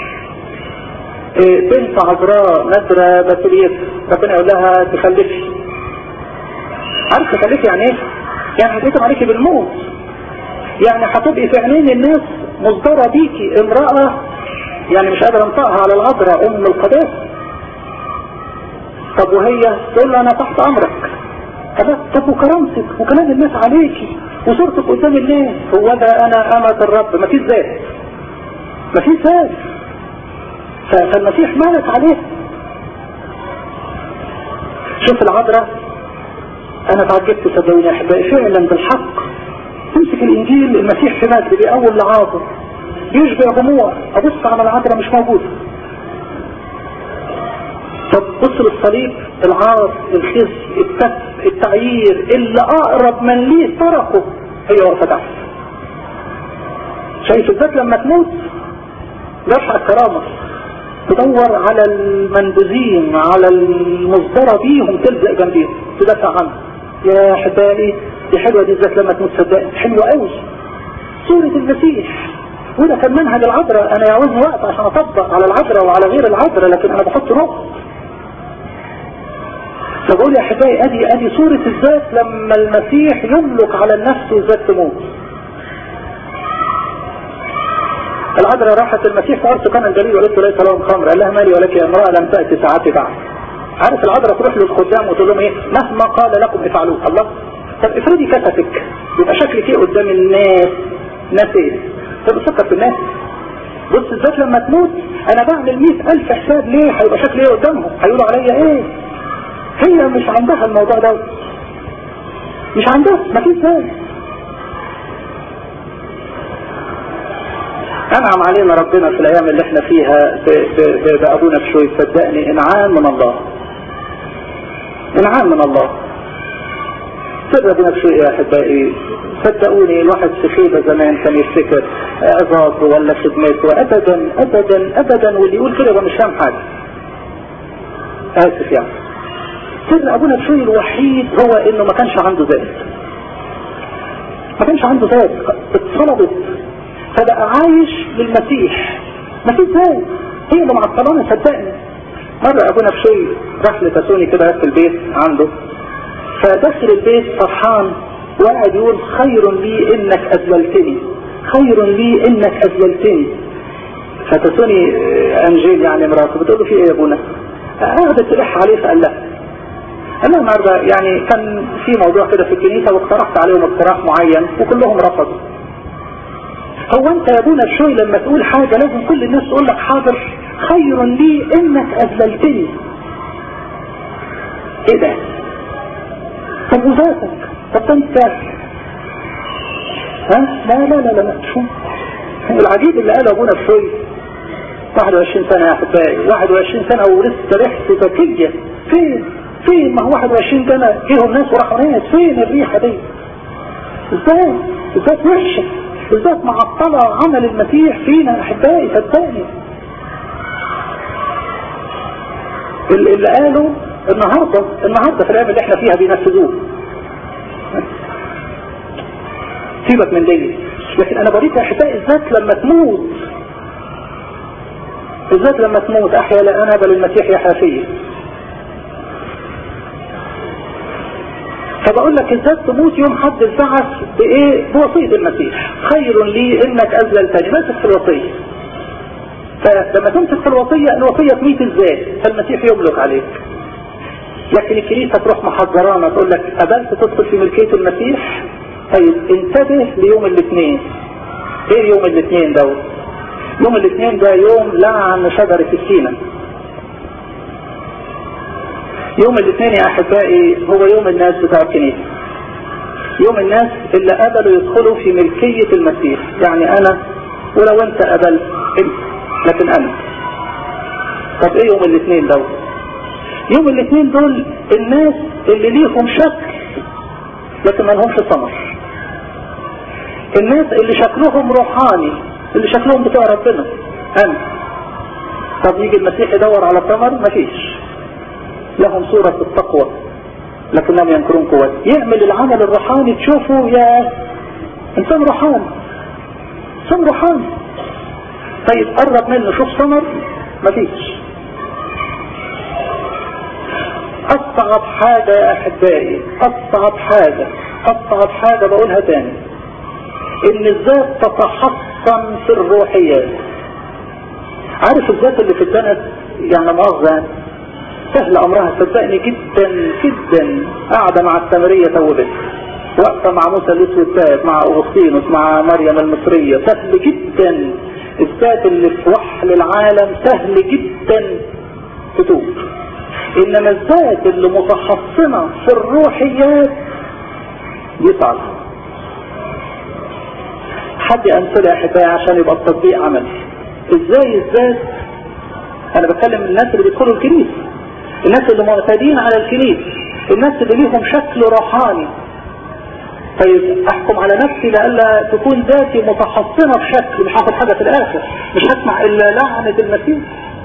إيه بنت عذراء نادرة بكريت ربنا يقول لها تخلفي عارف تخلفي يعني ايه؟ يعني هتقسم عليكي بالموت يعني هتبقي في عينين الناس مصدرة بيكي امرأة يعني مش قادرة انطقها على العذراء ام القداسة طب وهي تقول له انا تحت امرك طب وكرامتك وكلام الناس عليكي وصورتك قدام الناس هو ده انا امة الرب ما فيش ذات ما فيش ذات فالمسيح مالك عليه شوف العذراء انا تعجبت صدقوني يا احبائي فعلا بالحق تمسك الانجيل المسيح في مجد بيأول لعاطر يشبع دموع ابص على العذراء مش موجوده طب بص للصليب العار الخزي التف التعيير اللي اقرب من ليه تركه هي واقفه تحت شايف الذات لما تموت يرفع الكرامه تدور على المنبوذين على المصدرة بيهم تلزق جنبيهم تدافع عنه يا احبائي دي حلوة دي الذات لما تموت صدقني حلوة قوي سورة المسيح وده كان منهج العذراء انا يعوزني وقت عشان اطبق على العذراء وعلى غير العذراء لكن انا بحط نقط فبقول يا احبائي ادي ادي صورة الذات لما المسيح يملك على النفس والذات تموت العذراء راحت المسيح في ارض كان الجليل وقالت له ليس لهم خمر قال لها مالي ولك يا امرأة لم تأتي ساعتي بعد عارف العذراء تروح للخدام وتقول لهم ايه مهما قال لكم افعلوه الله طب افرضي كتفك يبقى شكلك ايه قدام الناس ناس ايه طب فكر في الناس بص الذات لما تموت انا بعمل مئة الف حساب ليه هيبقى شكلي ايه قدامهم هيقولوا عليا ايه هي مش عندها الموضوع ده مش عندها ما فيش ذلك انعم علينا ربنا في الايام اللي احنا فيها بابونا بشوي صدقني انعام من الله انعام من الله سر ابونا بشوي يا احبائي صدقوني الواحد في خيبه زمان كان يفتكر عظاته ولا خدمته ابدا ابدا ابدا واللي يقول كده مش فاهم حاجه اسف يعني سر ابونا بشوي الوحيد هو انه ما كانش عنده ذات ما كانش عنده ذات اتصلبت فبقى عايش للمسيح ما فيش ذات هي اللي معطلانه صدقني مرة ابونا بشوي راح لتسوني كده في البيت عنده فدخل البيت فرحان وقعد يقول خير لي انك اذللتني خير لي انك اذللتني فتسوني انجيل يعني مراته بتقول له في ايه يا ابونا قعدت تلح عليه فقال لها قال لها النهارده يعني كان في موضوع كده في الكنيسه واقترحت عليهم اقتراح معين وكلهم رفضوا هو انت يا ابونا بشوي لما تقول حاجة لازم كل الناس تقول لك حاضر خير لي انك اذللتني ايه ده طب وذاتك طب انت ها لا لا لا لا, لا. شو العجيب اللي قاله ابونا بشوي 21 سنة يا احبائي 21 سنة ولسه ريحته ذكية فين فين ما هو 21 سنة جيهم ناس وراحوا ناس فين الريحة دي ازاي ازاي وحشة بالذات معطلة عمل المسيح فينا احبائي صدقني اللي قالوا النهاردة النهاردة في الايام اللي احنا فيها بينفذوه سيبك من دي لكن انا بريك يا احبائي الذات لما تموت الذات لما تموت احيا لا انا بل المسيح يحيا فيا فبقول لك ازاي تموت يوم حد البعث بايه بوصية المسيح خير لي انك اذللتني ماسك في الوصية فلما تمسك في الوصية الوصية تميت ازاي فالمسيح يملك عليك لكن الكنيسة تروح محذرانا تقول لك قبلت تدخل في ملكية المسيح طيب انتبه ليوم الاثنين ايه يوم الاثنين دوت يوم الاثنين ده يوم لعن شجرة السينة يوم الاثنين يا احبائي هو يوم الناس بتاع الكنيسة يوم الناس اللي قبلوا يدخلوا في ملكية المسيح يعني انا ولو انت قبلت انت لكن انا طب ايه يوم الاثنين دوت يوم الاثنين دول الناس اللي ليهم شكل لكن ما لهمش ثمر الناس اللي شكلهم روحاني اللي شكلهم بتوع ربنا انا طب يجي المسيح يدور على ثمر مفيش لهم صورة التقوى لكنهم ينكرون قوة يعمل العمل الروحاني تشوفه يا انسان روحاني انسان روحاني طيب قرب منه شوف ثمر مفيش اصعب حاجة يا احبائي اصعب حاجة اصعب حاجة بقولها تاني ان الذات تتحطم في الروحيات عارف الذات اللي في الجنة يعني مؤاخذة سهل امرها صدقني جدا جدا قاعدة مع السامرية توبت واقفة مع موسى الاسود تاب مع اغسطينوس مع مريم المصرية سهل جدا الذات اللي في وحل العالم سهل جدا تتوب انما الذات اللي متحصنة في الروحيات يصعب حد امثله يا احبائي عشان يبقى التطبيق عملي ازاي الذات انا بتكلم الناس اللي بيدخلوا الكنيسه الناس اللي معتادين على الكنيسه الناس اللي ليهم شكل روحاني طيب احكم على نفسي لألا تكون ذاتي متحصنة بشكل مش هاخد حاجة في الاخر مش هسمع الا لعنة المسيح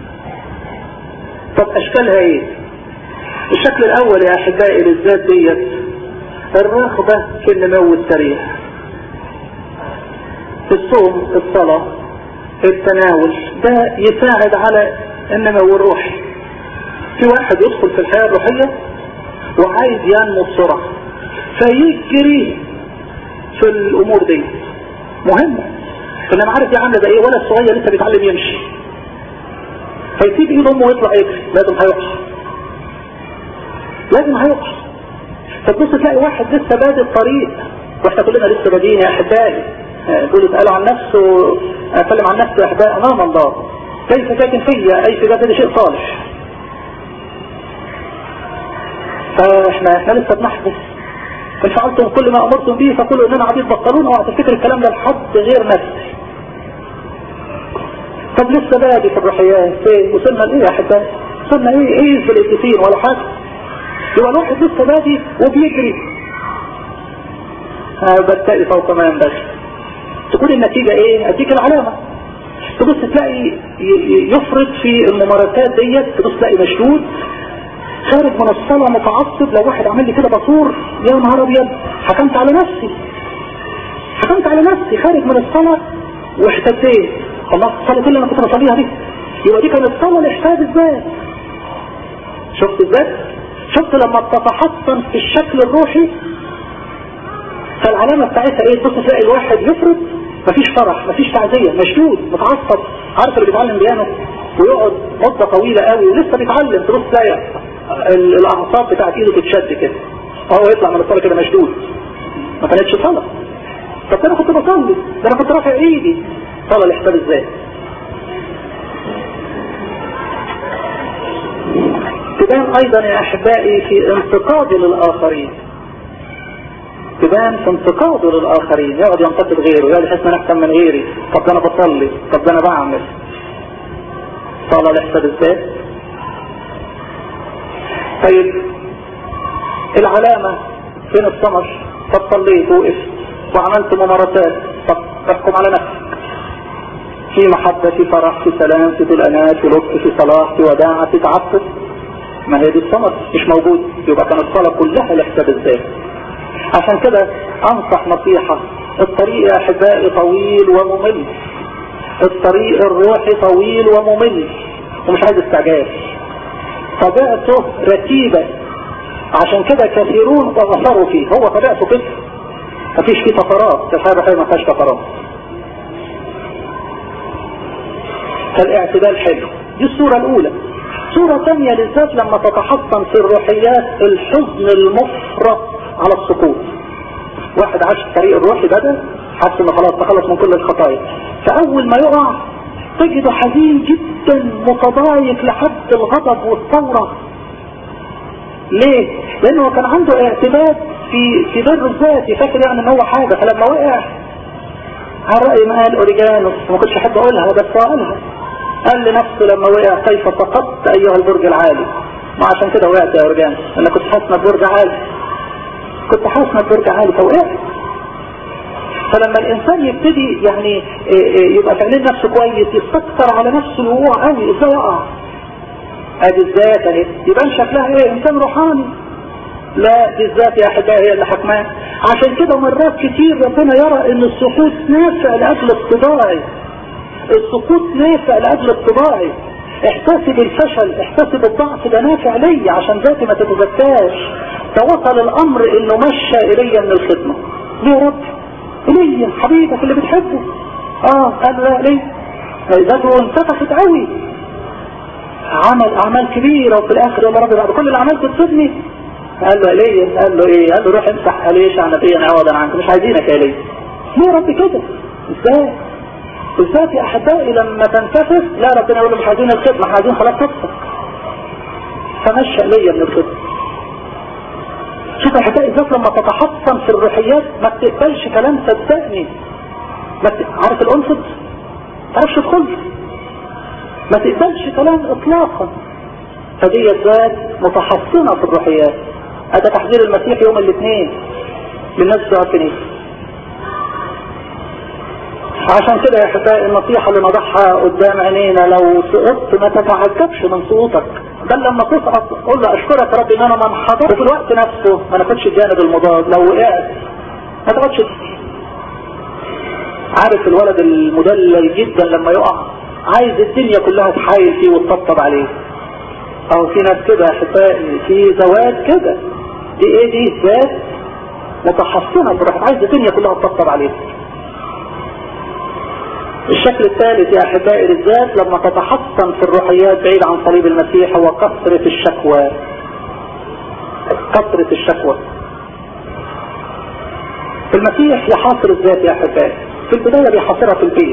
طب اشكالها ايه الشكل الاول يا احبائي للذات ديت الرغبة في النمو السريع الصوم الصلاة التناول ده يساعد على النمو الروحي في واحد يدخل في الحياة الروحية وعايز ينمو بسرعة فيجري في الامور دي مهمة انما عارف دي عاملة زي ايه ولا الصغير لسه بيتعلم يمشي فيسيب ايد امه ويطلع يجري لازم هيقع لازم هيقع فتبص تلاقي واحد لسه بادئ الطريق واحنا كلنا لسه بادئين يا احبائي دول اتقالوا عن نفسه اتكلم عن نفسي يا احبائي امام الله ليس ساكن فيا اي في جسدي شيء صالح فاحنا احنا لسه بنحدث ان فعلتم كل ما امرتم به فكلوا اننا عبيد بطلون اوعى تفتكر الكلام ده لحد غير نفسي طب لسه بادي في الروحيات ايه وصلنا لايه يا احبائي وصلنا ايه ايه في الاتفين ولا حاجه يبقى الواحد لسه بادي وبيجري آه بتلاقي فوق ما ينبغي تكون النتيجة ايه اديك العلامة تبص تلاقي يفرط في الممارسات ديت تبص تلاقي مشدود خارج من الصلاة متعصب لو واحد عمل لي كده بصور يا نهار ابيض حكمت على نفسي حكمت على نفسي خارج من الصلاة واحتديت خلاص الصلاة اللي انا كنت بصليها دي يبقى دي كانت صلاة لاحتاج الذات شفت ازاي شفت لما بتتحطم في الشكل الروحي فالعلامة بتاعتها ايه تبص تلاقي الواحد يفرط مفيش فرح مفيش تعزية مشدود متعصب عارف اللي بيتعلم بيانو ويقعد مدة طويلة قوي ولسه بيتعلم تبص تلاقي الاعصاب بتاعت ايده تتشد كده هو يطلع من الصلاة كده مشدود ما كانتش صلاة طب انا كنت بصلي ده انا كنت رافع ايدي صلاة الاحساب ازاي تبان ايضا يا احبائي في انتقاده للاخرين تبان في انتقاده للاخرين يقعد ينتقد غيره يقعد يحس ان انا احسن من غيري طب ده انا بصلي طب ده انا بعمل صلاة الاحساب ازاي طيب العلامة فين الثمر طب صليت وقفت وعملت ممارسات طب احكم على نفسك في محبة في فرح في سلام في طلقانات في لطف في صلاح في وداعة في تعطف ما هي دي الثمر مش موجود يبقى كان الصلاة كلها لحساب الذات عشان كده انصح نصيحة الطريق يا احبائي طويل وممل الطريق الروحي طويل وممل ومش عايز استعجال طبيعته رتيبة عشان كده كثيرون تغفروا فيه هو طبيعته كده مفيش فيه طفرات الحياة الروحية ما فيهاش طفرات فالاعتدال حلو دي الصورة الأولى صورة ثانية للذات لما تتحطم في الروحيات الحزن المفرط على السقوط واحد عاش الطريق الروحي بدأ حاسس انه خلاص تخلص من كل الخطايا فأول ما يقع تجده حزين جدا متضايق لحد الغضب والثورة ليه؟ لأنه كان عنده اعتماد في في بر الذات فاكر يعني ان هو حاجة فلما وقع على رأي ما قال اوريجانوس ما كنتش احب اقولها بس قالها قال لنفسه لما وقع كيف سقطت ايها البرج العالي ما عشان كده وقعت يا اوريجانوس انا كنت حاسس برج عالي كنت حاسس برج عالي فوقعت فلما الانسان يبتدي يعني يبقى في عينين نفسه كويس يستكثر على نفسه الوقوع قوي ازاي يقع ادي الذات اهي يبان شكلها ايه انسان روحاني لا دي الذات يا احبائي هي اللي حكماه عشان كده مرات كتير ربنا يرى ان السقوط نافع لاجل اتضاعي السقوط نافع لاجل اتضاعي احتسب الفشل احتسب الضعف ده نافع ليا عشان ذاتي ما تتزكاش فوصل الامر انه مشى الي من الخدمه ليه يا رب ليا حبيبك اللي بتحبه اه قال لا ليه ذاته انتفخت قوي عمل اعمال كبيرة وفي الاخر يا رب بعد كل الاعمال تتصدني قال له ليه قال له ايه قال له روح امسح ليش عنبيا عوضا عنك مش عايزينك يا ليه ليه يا رب كده ازاي بالذات يا احبائي لما تنتفخ لا ربنا يقول له مش عايزين الخدمه احنا عايزين خلاص تفسك فمشى ليا من الخدمه شوف يا احبائي الذات لما تتحطم في الروحيات ما بتقبلش كلام صدقني ما بت... عارف الانفض ما تعرفش تدخل ما تقبلش كلام اطلاقا فدي الذات متحصنة في الروحيات هذا تحذير المسيح يوم الاثنين للناس بتوع الكنيسة عشان كده يا احبائي النصيحة اللي نضعها قدام عينينا لو سقطت ما تتعجبش من سقوطك بل لما تسقط قول له اشكرك يا رب ان انا ما انحدرت وفي الوقت نفسه ما ناخدش الجانب المضاد لو وقعت ما تقعدش عارف الولد المدلل جدا لما يقع عايز الدنيا كلها تحايل فيه وتطبطب عليه او في ناس كده يا احبائي في زواج كده دي ايه دي ذات متحصنة بروح عايز الدنيا كلها تطبطب عليه الشكل الثالث يا احبائي للذات لما تتحصن في الروحيات بعيد عن صليب المسيح هو كثرة الشكوى كثرة الشكوى المسيح يحاصر الذات يا احبائي في البداية بيحاصرها في البيت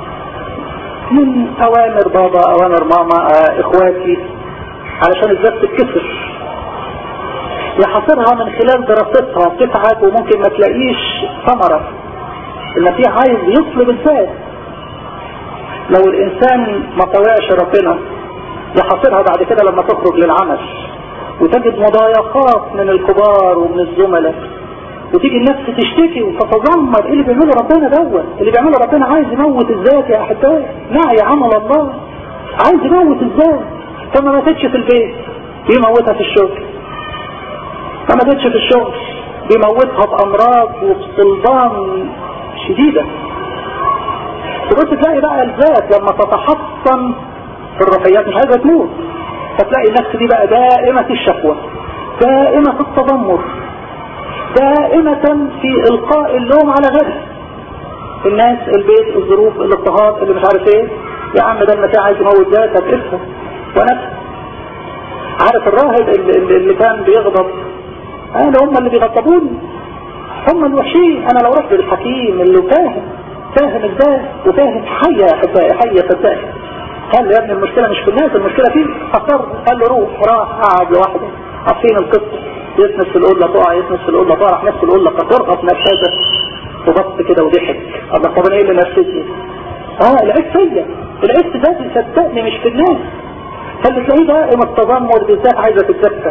من اوامر بابا اوامر ماما اه اخواتي علشان الذات تتكسر يحاصرها من خلال دراستها تتعب وممكن ما تلاقيش ثمرة المسيح عايز يصلب الذات لو الانسان ما طوعش ربنا يحاصرها بعد كده لما تخرج للعمل وتجد مضايقات من الكبار ومن الزملاء وتيجي النفس تشتكي وتتذمر ايه اللي بيعمله ربنا دوت اللي بيعمله ربنا عايز يموت الذات يا احبائي نعي عمل الله عايز يموت الذات فما ماتتش في البيت بيموتها في الشغل ما ماتتش في الشغل بيموتها بامراض وبصلبان شديده تبص تلاقي بقى الذات لما تتحطم في الروحيات مش عايزه تموت فتلاقي النفس دي بقى دائمة الشكوى دائمة التذمر دائمة في القاء اللوم على غيرها الناس البيت الظروف الاضطهاد اللي مش عارف ايه يا عم ده المسيح عايز يموت ذاتك افهم ونفسك عارف الراهب اللي, اللي كان بيغضب انا هم اللي بيغضبوني هم الوحشين انا لو رحت للحكيم اللي فاهم فاهم ازاي وفاهم حية يا احبائي حية صدقني قال له يا ابني المشكلة مش في الناس المشكلة فيك اصر قال له روح راح قعد لوحده عارفين القصة يسند في القلة تقع يسند في القلة تقع نفس القلة فترغب نفسها وبص كده وضحك الله طب انا ايه اللي نفسيتي اه العيب فيا العيب ذاتي صدقني مش في الناس فاللي تلاقيه دائما التذمر بالذات عايزة تتزكى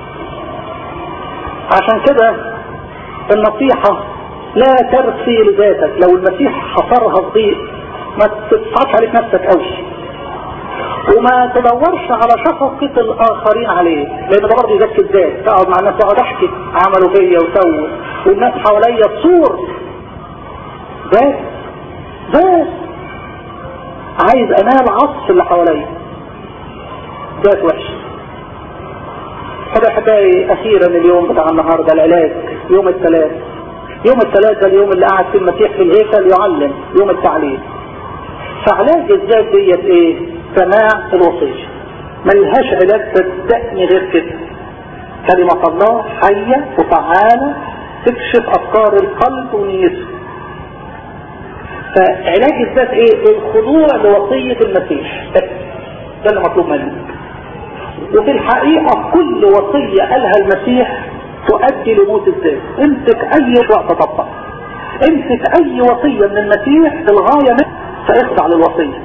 عشان كده النصيحة لا ترثي لذاتك لو المسيح حصرها في ضيق ما تصعبش عليك نفسك قوي وما تدورش على شفقة الآخرين عليه لأن ده برضه يزكي الذات تقعد مع الناس واقعد أحكي عملوا فيا وسووا والناس حواليا تصور ذات ذات عايز أنال عصف اللي حواليا ذات وحش طب احبائي اخيرا اليوم بتاع النهارده العلاج يوم الثلاث يوم الثلاث ده اليوم اللي قعد فيه المسيح في الهيكل يعلم يوم التعليم فعلاج الذات ديت ايه سماع الوصية ملهاش علاج صدقني غير كده كلمة الله حية وفعالة تكشف افكار القلب ونيته فعلاج الذات ايه الخضوع لوصية المسيح بس ده اللي مطلوب منك وفي الحقيقة كل وصية قالها المسيح تؤدي لموت الذات امسك اي وقت تطبق امسك اي وصية من المسيح في الغاية منه فاخضع للوصية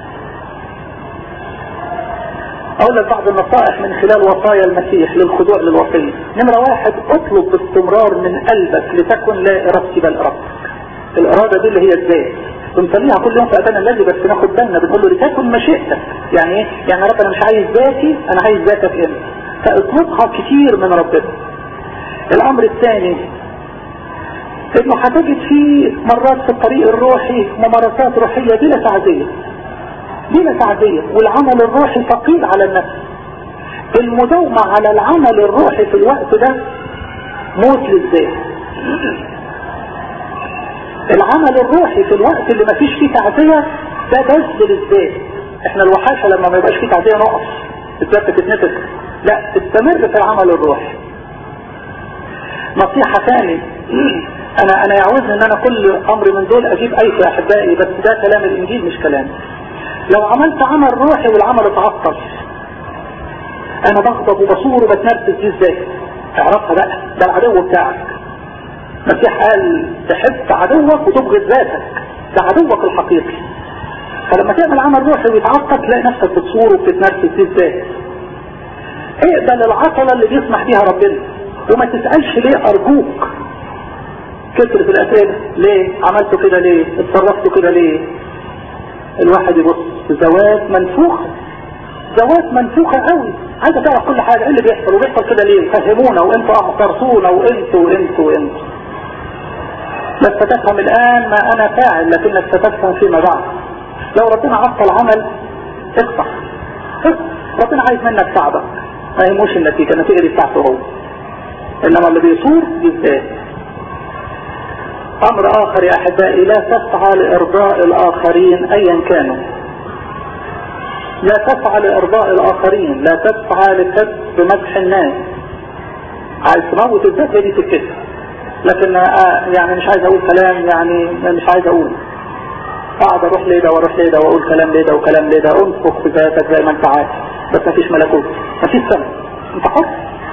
اقول لك بعض النصائح من خلال وصايا المسيح للخضوع للوصية نمرة واحد اطلب باستمرار من قلبك لتكن لا ارادتي بل ارادتك الارادة دي اللي هي الذات بنصليها كل يوم في اذان الذي بس ناخد بالنا بنقول له لتكن مشيئتك يعني ايه يعني رب انا مش عايز ذاتي انا عايز ذاتك انت فاطلبها كتير من ربنا الامر الثاني انه هتجد في مرات في الطريق الروحي ممارسات روحية بلا تعزية بلا تعزية والعمل الروحي ثقيل على النفس المداومة على العمل الروحي في الوقت ده موت للذات العمل الروحي في الوقت اللي مفيش فيه تعزية ده بذل للذات احنا الوحاشة لما ما يبقاش فيه تعزية نقف الذات تتنفس لا استمر في العمل الروحي نصيحة ثاني انا انا يعوزني ان انا كل امر من دول اجيب اي في احبائي بس ده كلام الانجيل مش كلام لو عملت عمل روحي والعمل اتعطل انا بغضب وبصور وبتنرفز دي ازاي اعرفها بقى ده العدو بتاعك المسيح قال تحب عدوك وتبغض ذاتك ده عدوك الحقيقي فلما تعمل عمل روحي ويتعطل تلاقي نفسك بتصور وبتتنرفز دي ازاي اقبل العطلة اللي بيسمح بيها ربنا وما تسألش ليه ارجوك كترة الاسئلة ليه عملته كده ليه اتصرفته كده ليه الواحد يبص زوات منفوخة زوات منفوخة قوي عايزة تعرف كل حاجة ايه اللي بيحصل وبيحصل كده ليه فهمونا وانتوا اعترفونا وانتوا وانتوا وانتوا لست تفهم الان ما انا فاعل لكنك ستفهم فيما بعد لو ربنا عطل عمل اقطع ربنا عايز منك تعبك ما يهموش النتيجة النتيجة دي بتاعته هو انما اللي بيصور يزداد امر اخر يا احبائي لا تسعى لارضاء الاخرين ايا كانوا لا تسعى لارضاء الاخرين لا تسعى لكسب مدح الناس عايز تموت الذات دي تتكسب لكن آه يعني مش عايز اقول كلام يعني مش عايز اقول اقعد اروح ليه ده واروح ليه ده واقول كلام ليه ده وكلام ليه ده انفق في ذاتك زي ما انت عايز بس مفيش ملكوت مفيش سمع انت حر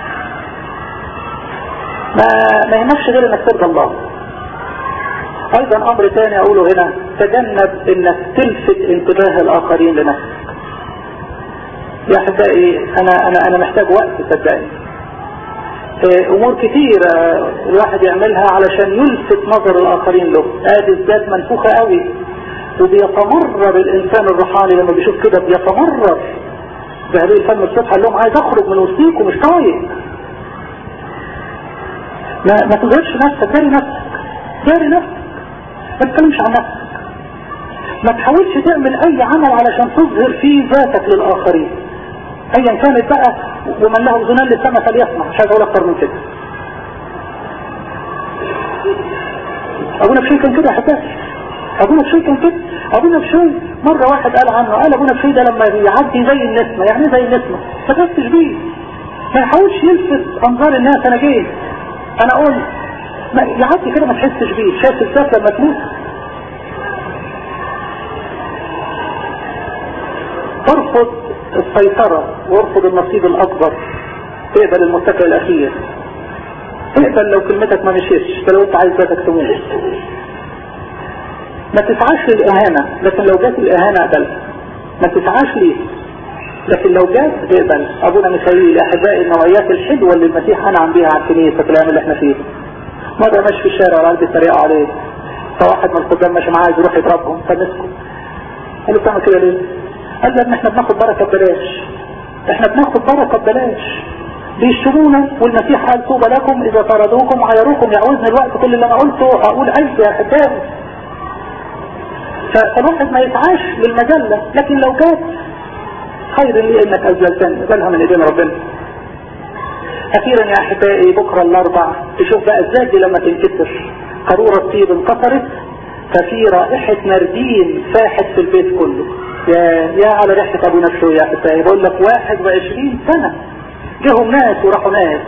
ما ما يهمكش غير انك ترضى الله ايضا امر ثاني اقوله هنا تجنب انك تلفت انتباه الاخرين لنفسك يا احبائي انا انا انا محتاج وقت صدقني امور كتيرة الواحد يعملها علشان يلفت نظر الاخرين له ادي الذات منفوخة قوي وبيتمرر الانسان الروحاني لما بيشوف كده بيتمرر ذهبي الفم الصبح قال لهم عايز اخرج من وسطيكم مش طايق ما ما تظهرش نفسك داري نفسك داري نفسك ما تتكلمش عن نفسك ما تحاولش تعمل اي عمل علشان تظهر فيه ذاتك للاخرين ايا كانت بقى ومن له اذنان للسمع فليسمع مش عايز اقول اكتر من كده ابونا بشوي كان كده يا حبايبي ابونا بشوي كان كده ابونا بشوي مره واحد قال عنه قال ابونا بشوي ده لما يعدي زي النسمه يعني زي النسمه ما تحسش بيه ما يحاولش يلفت انظار الناس انا جاي انا اقول ما يعدي كده ما تحسش بيه شايف الذات لما تموت ارفض السيطرة وارفض النصيب الاكبر اقبل المتكئ الاخير اقبل لو كلمتك ما مشيتش ده لو انت عايز ذاتك تموت ما تسعاش للاهانة لكن لو جات الاهانة اقبل ما تسعاش ليه لكن لو جات اقبل ابونا ميخائيل احبائي النوعيات الحلوة اللي المسيح انعم بيها على الكنيسة في الايام اللي احنا فيه مرة ماشي في الشارع وقلبي يتريقوا عليه فواحد من الخدام ماشي معاه عايز يروح يضربهم فمسكه قال له بتعمل كده ليه؟ قال له احنا بناخد بركة ببلاش احنا بناخد بركة ببلاش بيشتمونا والمسيح قال طوبى لكم اذا طردوكم وعيروكم يعوزني الوقت كل اللي انا قلته اقول عز يا احبائي فالواحد ما يسعاش للمجلة لكن لو جات خير لي انك اذللتني قبلها من ايدين ربنا اخيرا يا احبائي بكرة الاربع تشوف بقى الذات دي لما تنكسر قارورة الطيب انكسرت ففي رائحة نردين فاحت في البيت كله يا يا على ريحة ابو نفسه يا احبائي بقول لك 21 سنة جهم ناس وراحوا ناس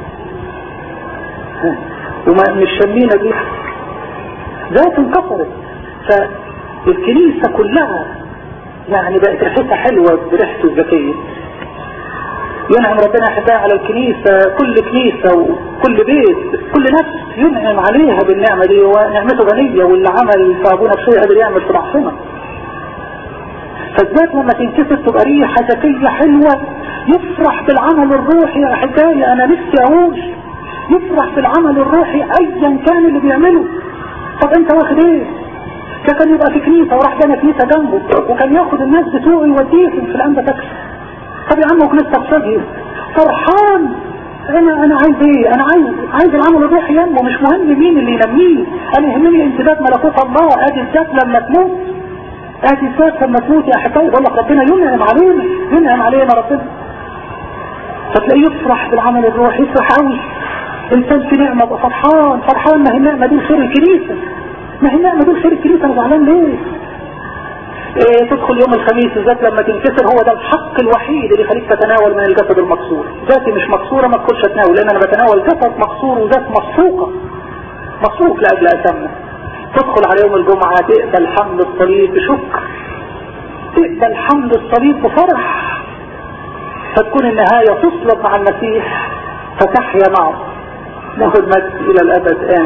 وما مش شامين ريحة ذات انكسرت فالكنيسة كلها يعني بقت ريحتها حلوة بريحته الذكية ينعم ربنا احبائي على الكنيسة كل كنيسة وكل بيت كل نفس ينعم عليها بالنعمة دي ونعمته غنية واللي عمل في ابونا بشيء قادر يعمل في ضعفنا فالذات لما تنكسر تبقى ريحة ذكية حلوة يفرح بالعمل الروحي يا احبائي انا نفسي اقول يفرح بالعمل الروحي ايا كان اللي بيعمله طب انت واخد ايه ده كان يبقى في كنيسة وراح جانا كنيسة جنبه وكان ياخد الناس بتوعه يوديهم في الانبا تكسر طب يا عم وكنيسة تصدي فرحان انا انا عايز ايه انا عايز عايز العمل الروحي ينمو مش مهم مين اللي ينميه انا يهمني امتداد ملكوت الله ادي الذات لما تموت ادي الذات لما تموت يا حكايه بقول لك ربنا ينعم علينا ينعم علينا ربنا فتلاقيه يفرح بالعمل الروحي يفرح قوي انسان في نعمه بقى فرحان فرحان ما هي النعمه دي خير الكنيسه ما هي النعمه دي خير الكنيسه انا زعلان ليه إيه تدخل يوم الخميس بالذات لما تنكسر هو ده الحق الوحيد اللي يخليك تتناول من الجسد المكسور ذاتي مش مكسوره ما تدخلش اتناول لان انا بتناول جسد مكسور وذات مسروقه مسروق لاجل اسمه تدخل على يوم الجمعه تقبل حمل الصليب بشكر تقبل حمل الصليب بفرح فتكون النهايه تصلب مع المسيح فتحيا معه له المجد الى الابد امين